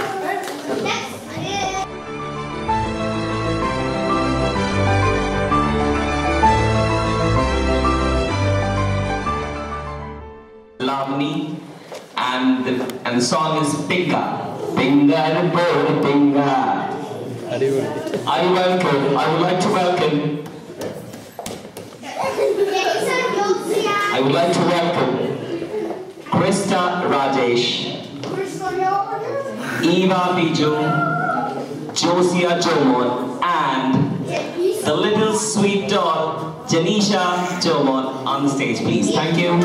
Lavani and the, and the song is Pinga. Pinga bird, Pinga. I welcome, I would like to welcome, I would like to welcome Krista Rajesh, Eva Biju, Josia Jomon, and the little sweet doll, Janisha Jomon on the stage, please. Thank you.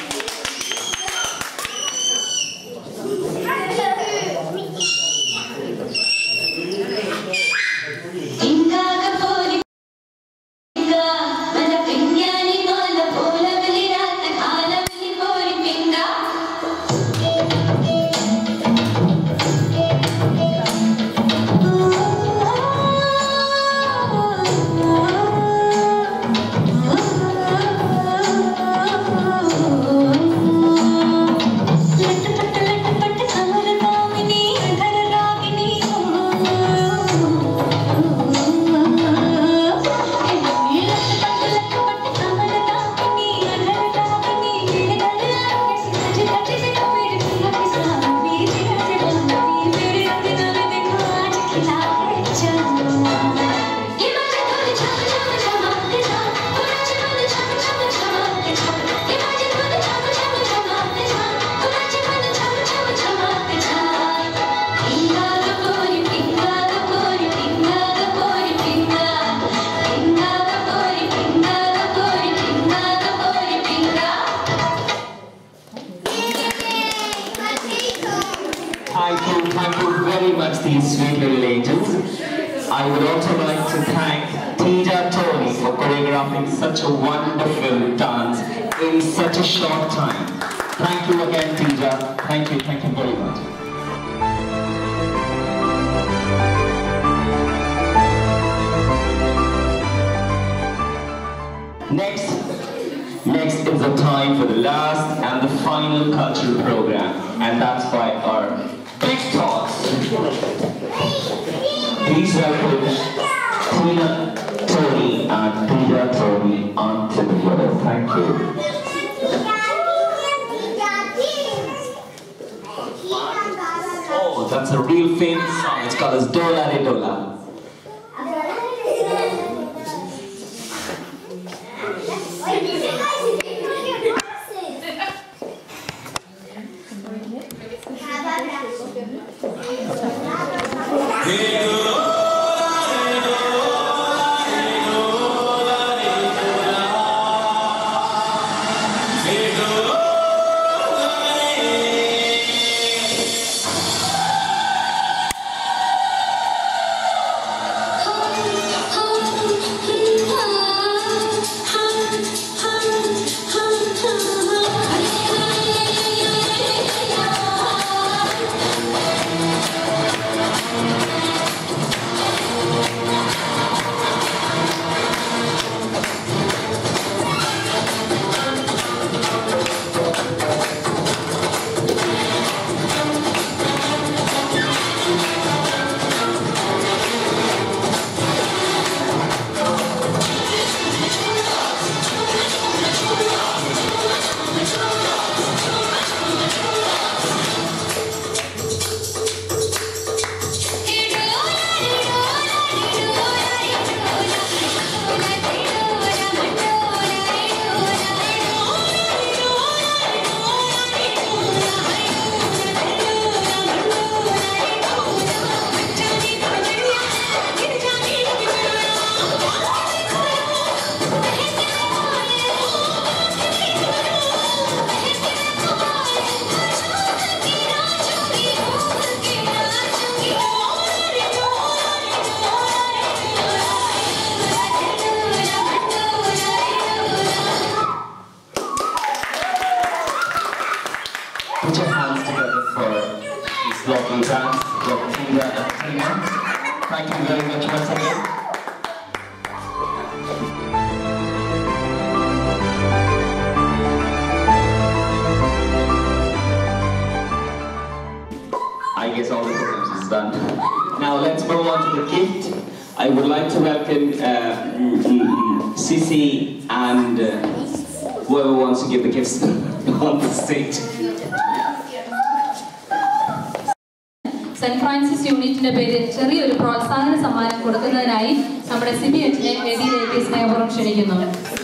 Thank you, thank you very much, these sweet little angels. I would also like to thank Tija Tony for choreographing such a wonderful dance in such a short time. Thank you again, Tija. Thank you, thank you very much. Next, next is the time for the last and the final cultural program, and that's by our big talks. Please welcome Tina Tony and Tina Tony onto the floor. Thank you. Oh, that's a real famous song. It's called as Dola Re Dola. Put your hands together for this lovely dance, Dr. Tina and Tina. Thank you very much once again. I would like to welcome uh, mm, mm, mm, Sisi and uh, whoever wants to give the gifts on the stage. Saint Francis യൂണിറ്റിന്റെ പേരിൽ ചെറിയൊരു പ്രോത്സാഹന സമ്മാനം കൊടുക്കുന്നതിനായി നമ്മുടെ സിബി എച്ചിനെ വേദിയിലേക്ക് സ്നേഹപൂർവ്വം ക്ഷണിക്കുന്നു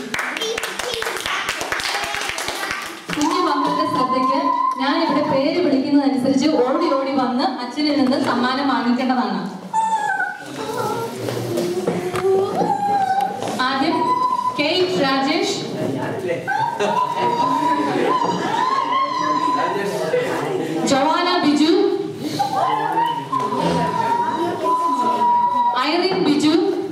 കുഞ്ഞു മക്കളുടെ ശ്രദ്ധയ്ക്ക് ഞാൻ ഇവിടെ പേര് വിളിക്കുന്നതനുസരിച്ച് ഓടി ഓടി വന്ന് അച്ഛനിൽ നിന്ന് സമ്മാനം വാങ്ങിക്കേണ്ടതാണ് ആദ്യം കെയ്റ്റ് രാജേഷ് ജവാന Biju Irene Biju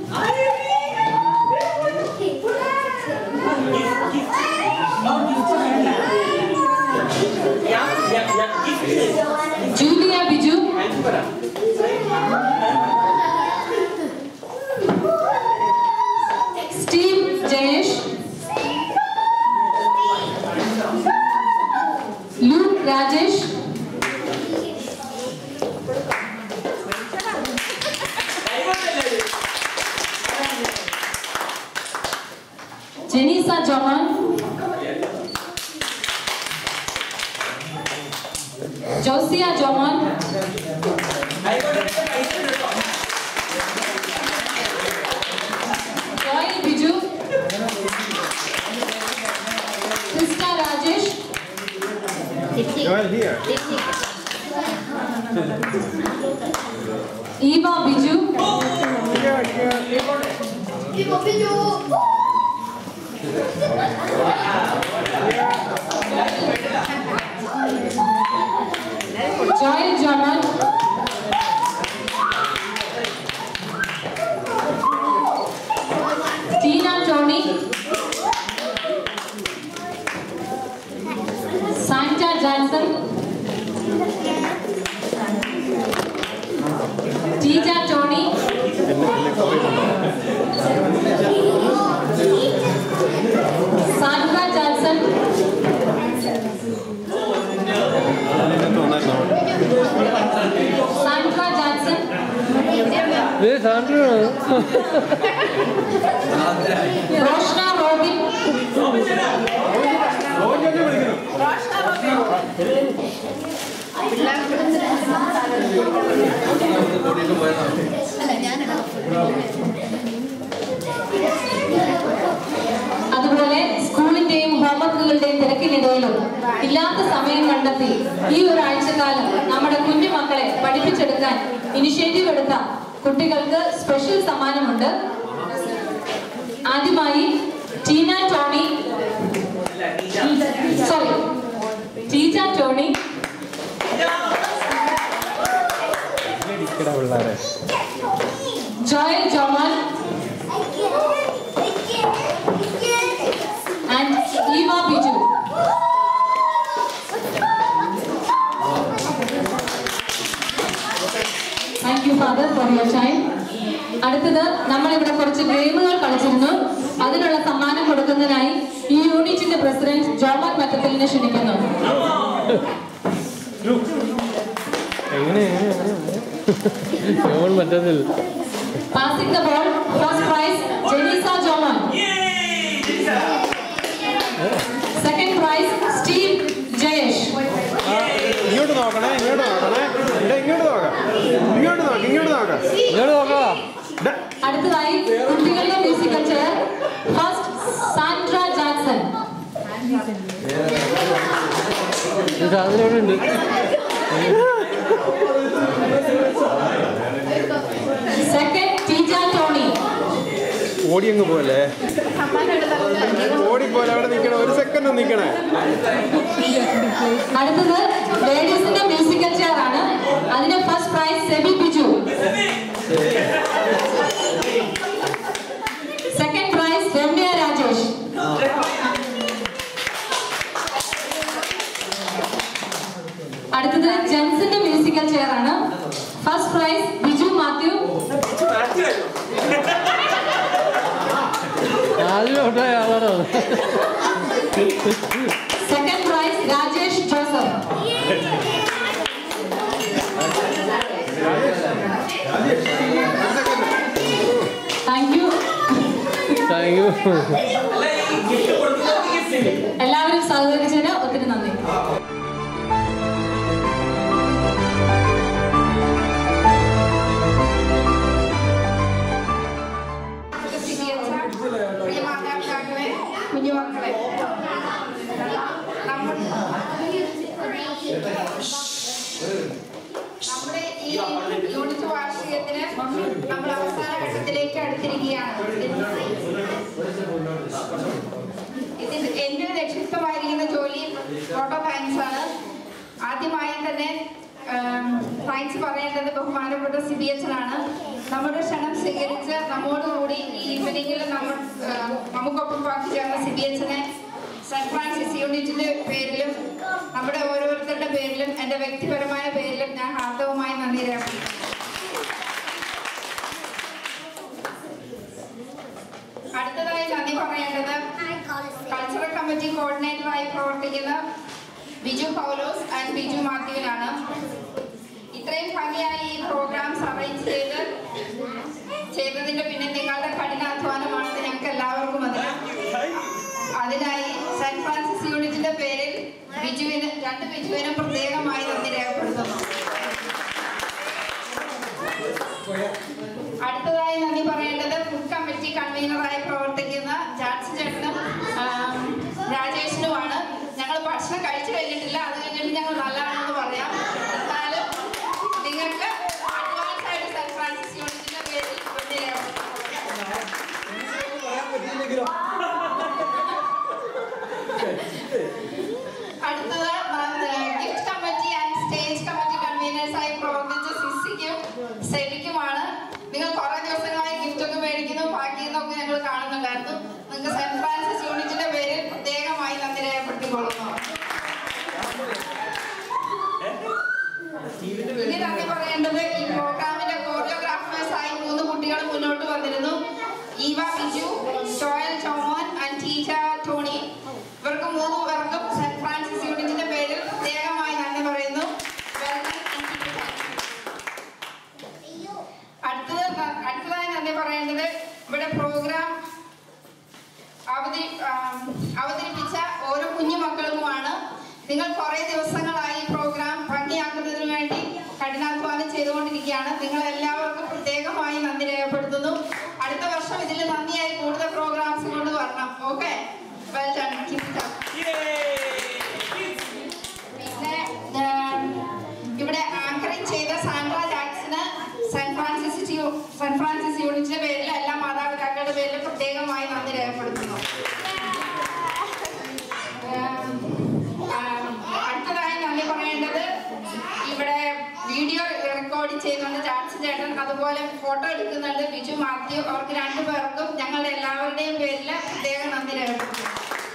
Julia Biju Steve Jayesh Luke Rajesh Jeneesa Jomon Josiah Jomon Joel Biju Christa Rajesh Eva Biju Joel Jomon Tina Tony Santa Janson Teeja Tony Sandra Janson Sandra Janson Roshna Robin അതുപോലെ സ്കൂളിന്റെയും ഹോംവർക്കുകളുടെയും തിരക്കിനിടയിലും ഇല്ലാത്ത സമയം കണ്ടെത്തി ഈ ഒരു ആഴ്ചക്കാലം നമ്മുടെ കുഞ്ഞു മക്കളെ പഠിപ്പിച്ചെടുക്കാൻ ഇനിഷ്യേറ്റീവ് എടുത്ത കുട്ടികൾക്ക് സ്പെഷ്യൽ സമ്മാനമുണ്ട് ആദ്യമായി Tina Tony sorry Teeja Tony Joel Jomon and Eva Biju thank you father for your time അടുത്തത് നമ്മൾ ഇവിടെ കുറച്ച് ഗെയിമുകൾ കളിച്ചിരുന്നു അതിനുള്ള സമ്മാനം കൊടുക്കുന്നതിനായി ഈ യൂണിറ്റിന്റെ പ്രസിഡന്റ് ജോമൻ മറ്റത്തലിനെ ക്ഷണിക്കുന്നു passing the ball first prize Jeneesa Jomon second prize Steve Jayesh ഇങ്ങോട്ട് നോക്കണേ ഇങ്ങോട്ട് നോക്കണേ ഇവിടെ ഇങ്ങോട്ട് നോക്കാം ഇങ്ങോട്ട് നോക്കാം ഇങ്ങോട്ട് നോക്കാം ഇങ്ങോട്ട് നോക്കാം അടുത്തതായി കുട്ടികളുടെ musical chair first Sandra Jackson ഉണ്ട് സെക്കൻഡ് ടീജ ടോണി ഓടി അങ്ങ് പോലെ ഓടിപ്പോലെ അവിടെ നിൽക്കണേ ഒരു സെക്കൻഡ് നിൽക്കണേ അടുത്തത് ലേഡീസിന്റെ മ്യൂസിക്കൽ ചെയർ ആണ് അതിന് first prize Sebi Biju second prize Ramya Rajesh അടുത്തത് ജെൻസിന്റെ മ്യൂസിക്കൽ ചെയർ ആണ് first prize Biju Mathew second prize Rajesh Joseph എല്ലാവരും സഹകരിച്ചതിന് ഒത്തിരി നന്ദി പ്രിയ മാതാപിതാക്കളെ കുഞ്ഞുമക്കളെ നമ്മൾ നമ്മുടെ ഈ യൂണിറ്റ് വാർഷികത്തിന് നമ്മൾ അവസാന ഘട്ടത്തിലേക്ക് അടുത്തിരിക്കുകയാണ് ഇതിൽ എന്റെ രക്ഷിതമായിരിക്കുന്ന ജോലി ഫോട്ടോ സയൻസ് ആണ് ആദ്യമായി തന്നെ താങ്ക്സ് പറയേണ്ടത് ബഹുമാനപ്പെട്ട സി ബി എച്ച് ആണ് നമ്മുടെ ക്ഷണം സ്വീകരിച്ച് നമ്മോടുകൂടി ഈ ഈവനിങ്ങിൽ നമ്മൾ ആ, നമുക്കൊപ്പം പങ്കുചേർന്ന സി ബി എച്ചിനെ സെന്റ് ഫ്രാൻസിസ് യൂണിറ്റിന്റെ പേരിലും നമ്മുടെ ഓരോരുത്തരുടെ പേരിലും എൻ്റെ വ്യക്തിപരമായ പേരിലും ഞാൻ ഹാർദവമായി നന്ദി രേഖപ്പെടുത്തുന്നു അടുത്തതായി നന്ദി പറയേണ്ടത് കൾച്ചറൽ കമ്മിറ്റി കോർഡിനേറ്ററായി പ്രവർത്തിക്കുന്ന ബിജു പൗലോസ് ആൻഡ് ബിജു മാത്യുവിനാണ് ഇത്രയും ഭംഗിയായി ഈ പ്രോഗ്രാംസ് അറേഞ്ച് ചെയ്ത് ചെയ്തതിന്റെ പിന്നെ നിങ്ങളുടെ കഠിനാധ്വാനമാണെന്ന് ഞങ്ങൾക്ക് എല്ലാവർക്കും അറിയാം അതിനായി സെന്റ് ഫ്രാൻസിസ് യൂണിറ്റിന്റെ പേരിൽ ബിജുവിന് രണ്ട് ബിജുവിനും പ്രത്യേകമായി നന്ദി രേഖപ്പെടുത്തുന്നു അടുത്തതായി നന്ദി പറയേണ്ടത് ഫുഡ് കമ്മിറ്റി കൺവീനറായി പ്രവർത്തിക്കുന്ന ജാഡ്സ് ചേട്ടനും ആം, രാജേഷിനുമാണ് ഞങ്ങൾ ഭക്ഷണം കഴിച്ചു കഴിഞ്ഞിട്ടില്ല അത് കഴിഞ്ഞിട്ട് ഞങ്ങൾ നല്ലതാണെന്ന് പറയാം എന്നാലും നിങ്ങൾക്ക് അഡ്വാൻസ് ആയിട്ട് സെന്റ് ഫ്രാൻസിസ് യൂണിറ്റിന്റെ പേരിൽ നന്ദി അടുത്തത് gift committee and stage committee കൺവീനേഴ്സായി പ്രവർത്തിച്ച സിസിക്കും സെലിക്കുമാണ് നിങ്ങൾ കുറെ ദിവസങ്ങളായി ഗിഫ്റ്റ് ഒക്കെ മേടിക്കുന്നു ബാക്കിയെന്നൊക്കെ ഞങ്ങൾ കാണുന്നുണ്ടായിരുന്നു നിങ്ങൾക്ക് സെന്റ് ഫ്രാൻസിസ് യൂണിറ്റിന്റെ പേരിൽ പ്രത്യേകമായി നന്ദി രേഖപ്പെടുത്തിക്കൊള്ളുന്നു ഇനി നന്ദി പറയേണ്ടത് ഈ പ്രോഗ്രാമിന്റെ കോറിയോഗ്രാഫേഴ്സായി മൂന്ന് കുട്ടികൾ മുന്നോട്ട് വന്നിരുന്നു Eva Biju Joel Jomon and Teecha Tony ഇവർക്ക് മൂന്ന് പേർക്കും സെന്റ് ഫ്രാൻസിസ് യൂണിറ്റിന്റെ പേരിൽ പ്രത്യേകമായി നന്ദി പറയുന്നു Welcome and keep it happy. അടുത്തത് ന- അടുത്തതായി നന്ദി പറയേണ്ടത് ഇവിടെ പ്രോഗ്രാം അവതരി ആം, അവതരിപ്പിച്ച ഓരോ കുഞ്ഞു മക്കൾക്കുമാണ് നിങ്ങൾ കുറെ ദിവസങ്ങളായി ഈ പ്രോഗ്രാം ഭംഗിയാക്കുന്നതിന് വേണ്ടി കഠിനാധ്വാനം ചെയ്തുകൊണ്ടിരിക്കുകയാണ് നിങ്ങൾ എല്ലാവർക്കും പ്രത്യേകമായി നന്ദി രേഖപ്പെടുത്തുന്നു അടുത്ത വർഷം ഇതിൽ നന്ദിയായി കൂടുതൽ പ്രോഗ്രാംസ് കൊണ്ട് വരണം ഓക്കെ വെൽ ഡൺ പിന്നെ ആം, ഇവിടെ ആങ്കറിംഗ് ചെയ്ത സാൻഡ്ര ജാക്സിന് സെന്റ് ഫ്രാൻസിസ് യു- സെന്റ് ഫ്രാൻസിസ് യൂണിറ്റിന്റെ പേരിൽ എല്ലാ മാതാപിതാക്കളുടെ പേരിൽ പ്രത്യേകമായി നന്ദി രേഖപ്പെടുത്തുന്നു ആം, ആം, അടുത്തതായി നന്ദി പറയേണ്ടത് ഇവിടെ വീഡിയോ റെക്കോർഡ് ചെയ്യുന്നുണ്ട് ജാൻസൺ ചേട്ടൻ അതുപോലെ ഫോട്ടോ എടുക്കുന്നുണ്ട് ബിജു മാത്യു അവർക്ക് രണ്ടു പേർക്കും ഞങ്ങളുടെ എല്ലാവരുടെയും പേരിൽ പ്രത്യേക നന്ദി രേഖപ്പെടുത്തുന്നു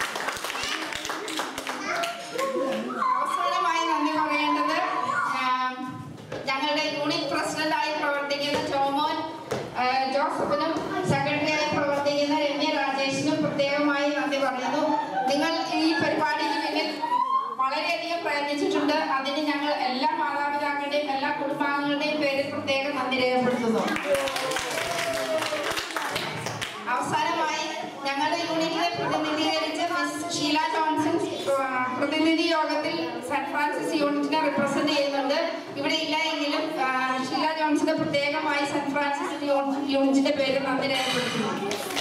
അവസാനമായി നന്ദി പറയേണ്ടത് ആം, ഞങ്ങളുടെ യൂണിറ്റ് പ്രസിഡന്റായി പ്രവർത്തിക്കുന്ന ജോമോൻ ആ, ജോസഫിനും സെക്രട്ടറിയായി പ്രവർത്തിക്കുന്ന രമ്യ രാജേഷിനും പ്രത്യേകമായി നന്ദി പറയുന്നു നിങ്ങൾ ഈ പരിപാടിക്ക് പിന്നിൽ വളരെയധികം പ്രയത്നിച്ചിട്ടുണ്ട് അതിന് ഞങ്ങൾ എല്ലാ മാതാപിതാക്കളുടെയും എല്ലാ കുടുംബാംഗങ്ങളുടെയും പേരിൽ പ്രത്യേകം നന്ദി രേഖപ്പെടുത്തുന്നു അവസാനമായി ഞങ്ങളുടെ യൂണിറ്റിനെ പ്രതിനിധീകരിച്ച് മിസ് ഷീല ജോൺസൺ ആ, പ്രതിനിധി യോഗത്തിൽ സെന്റ് ഫ്രാൻസിസ് യൂണിറ്റിനെ റിപ്രസെന്റ് ചെയ്യുന്നുണ്ട് ഇവിടെ ഇല്ല എങ്കിലും ആ, ഷീല ജോൺസന്റെ പ്രത്യേകമായി സെന്റ് ഫ്രാൻസിസ് യൂണി- യൂണിറ്റിന്റെ പേര് നന്ദി രേഖപ്പെടുത്തുന്നു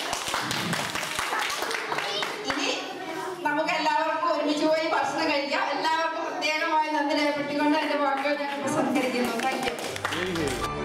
ഇനി നമുക്ക് എല്ലാവർക്കും ഒരുമിച്ച് പോയി ഭക്ഷണം കഴിക്കാം എല്ലാവർക്കും പ്രത്യേകമായി നന്ദി രേഖപ്പെടുത്തിക്കൊണ്ട് എന്റെ വാക്കുകൾ ഞാൻ ഉപസംഹരിക്കുന്നു താങ്ക് യു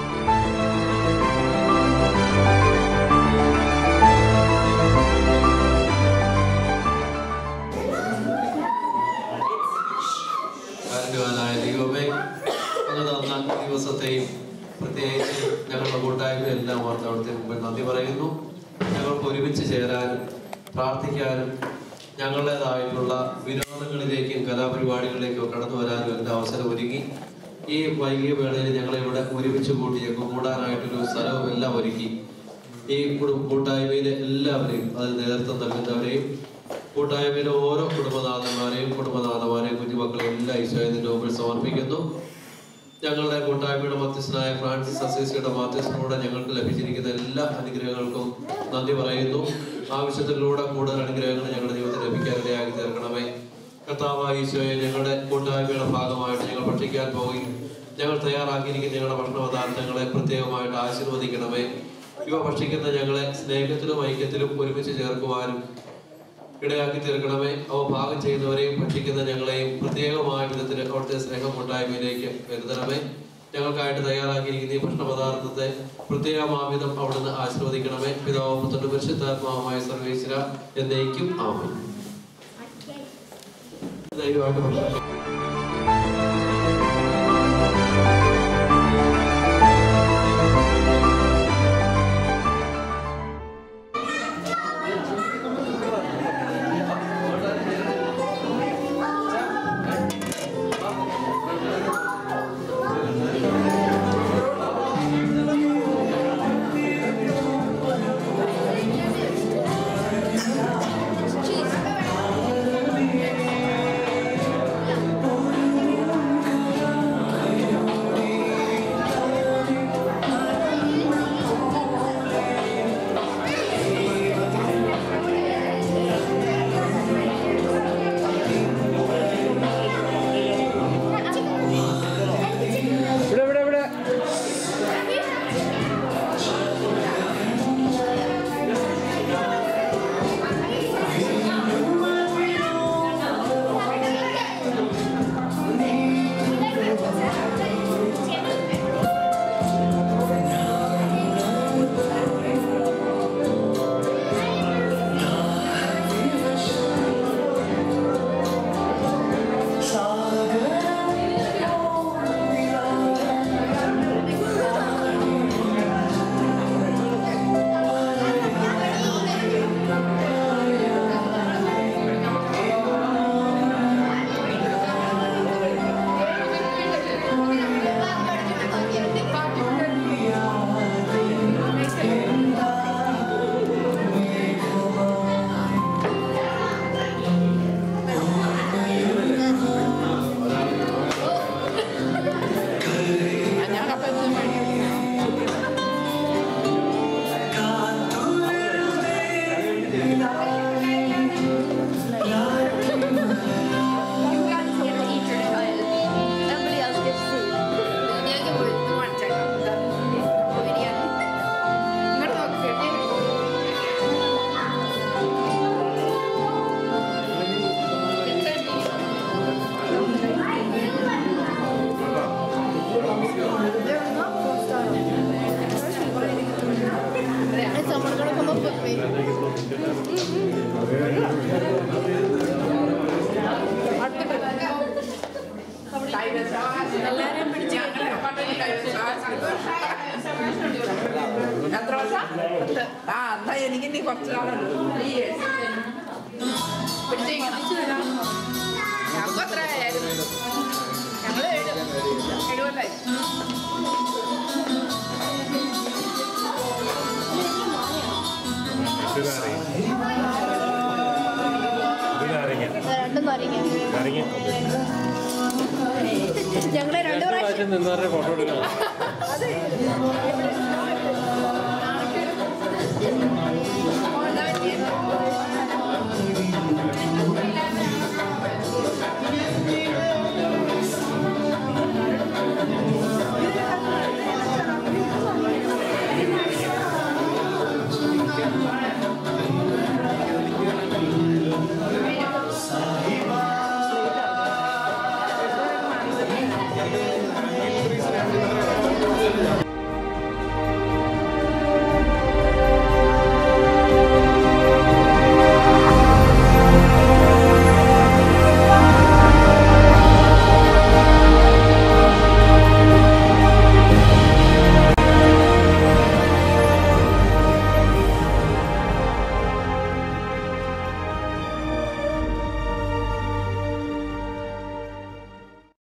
കാരണവാനായ ദൈവമേ അങ്ങ് തന്ന ദിവസത്തെയും പ്രത്യേകിച്ച് ഞങ്ങളുടെ കൂട്ടായ്മ എല്ലാം ഓർത്ത് അവിടുത്തെ മുമ്പിൽ നന്ദി പറയുന്നു ഞങ്ങൾക്ക് ഒരുമിച്ച് ചേരാനും പ്രാർത്ഥിക്കാനും ഞങ്ങളുടേതായിട്ടുള്ള വിനോദങ്ങളിലേക്കും കലാപരിപാടികളിലേക്കും കടന്നു വരാനും എല്ലാം അവസരം ഒരുക്കി ഈ വൈകിയ വേളയിൽ ഞങ്ങളെ ഇവിടെ ഒരുമിച്ച് കൂട്ടി ഞങ്ങൾക്ക് കൂടാനായിട്ടൊരു സ്ഥലവും എല്ലാം ഒരുക്കി ഈ കുടുംബ കൂട്ടായ്മയിലെ എല്ലാവരെയും അതിന് നേതൃത്വം നൽകുന്നവരെയും കൂട്ടായ്മയിലെ ഓരോ കുടുംബനാഥന്മാരെയും കുടുംബനാഥന്മാരെയും കുഞ്ഞുമക്കളെയും എല്ലാ ഈശോയതിന്റെ മുമ്പിൽ സമർപ്പിക്കുന്നു ഞങ്ങളുടെ കൂട്ടായ്മയുടെ മധ്യസ്ഥനായ ഫ്രാൻസിസ് അസീസിയുടെ മാധ്യസ്ഥനോടെ ഞങ്ങൾക്ക് ലഭിച്ചിരിക്കുന്ന എല്ലാ അനുഗ്രഹങ്ങൾക്കും നന്ദി പറയുന്നു ആവശ്യത്തിലൂടെ കൂടുതൽ അനുഗ്രഹങ്ങൾ ഞങ്ങളുടെ ജീവിതത്തിൽ ലഭിക്കാനിടയാക്കി തീർക്കണമേ കർത്താവായ ഈശോയെ ഞങ്ങളുടെ കൂട്ടായ്മയുടെ ഭാഗമായിട്ട് ഞങ്ങൾ ഭക്ഷിക്കാൻ പോയി ഞങ്ങൾ തയ്യാറാക്കിയിരിക്കുന്ന ഞങ്ങളുടെ ഭക്ഷണ പദാർത്ഥങ്ങളെ പ്രത്യേകമായിട്ട് ആശീർവദിക്കണമേ ഇവ ഭക്ഷിക്കുന്ന ഞങ്ങളെ സ്നേഹത്തിലും ഐക്യത്തിലും ഒരുമിച്ച് ചേർക്കുവാനും ഇടയാക്കി തീർക്കണമേ അവ ഭാഗം ചെയ്യുന്നവരെയും ഭക്ഷിക്കുന്ന ഞങ്ങളെയും പ്രത്യേകമായ വിധത്തിൽ അവിടുത്തെ സ്നേഹം കൂട്ടായ്മയിലേക്ക് വരുത്തണമേ ഞങ്ങൾക്കായിട്ട് തയ്യാറാക്കിയിരിക്കുന്ന ഈ ഭക്ഷണ പദാർത്ഥത്തെ പ്രത്യേകമാവിധം അവിടുന്ന് ആശീർവദിക്കണമേ പിതാവും പുത്രനും പരിശുദ്ധാത്മാവുമായ സർവേശ്വര എന്നേക്കും ആമേൻ ദൈവമായിട്ട് ഭക്ഷണം ഇവിടെ ഇവിടെ ഇവിടെ എത്ര വർഷം ആ എന്നാ എനിക്ക് നീ കുറച്ച് നാളുണ്ട് ഞങ്ങൾക്ക് അത്ര ആയിരുന്നു ഞങ്ങൾ ഏഴ് ഏഴുകൊല്ലായി രണ്ടും കുറയ്ക്കാം ഞങ്ങള് രണ്ടു പ്രാവശ്യം നിന്നവരുടെ ഫോട്ടോ എടുക്കണം അതെ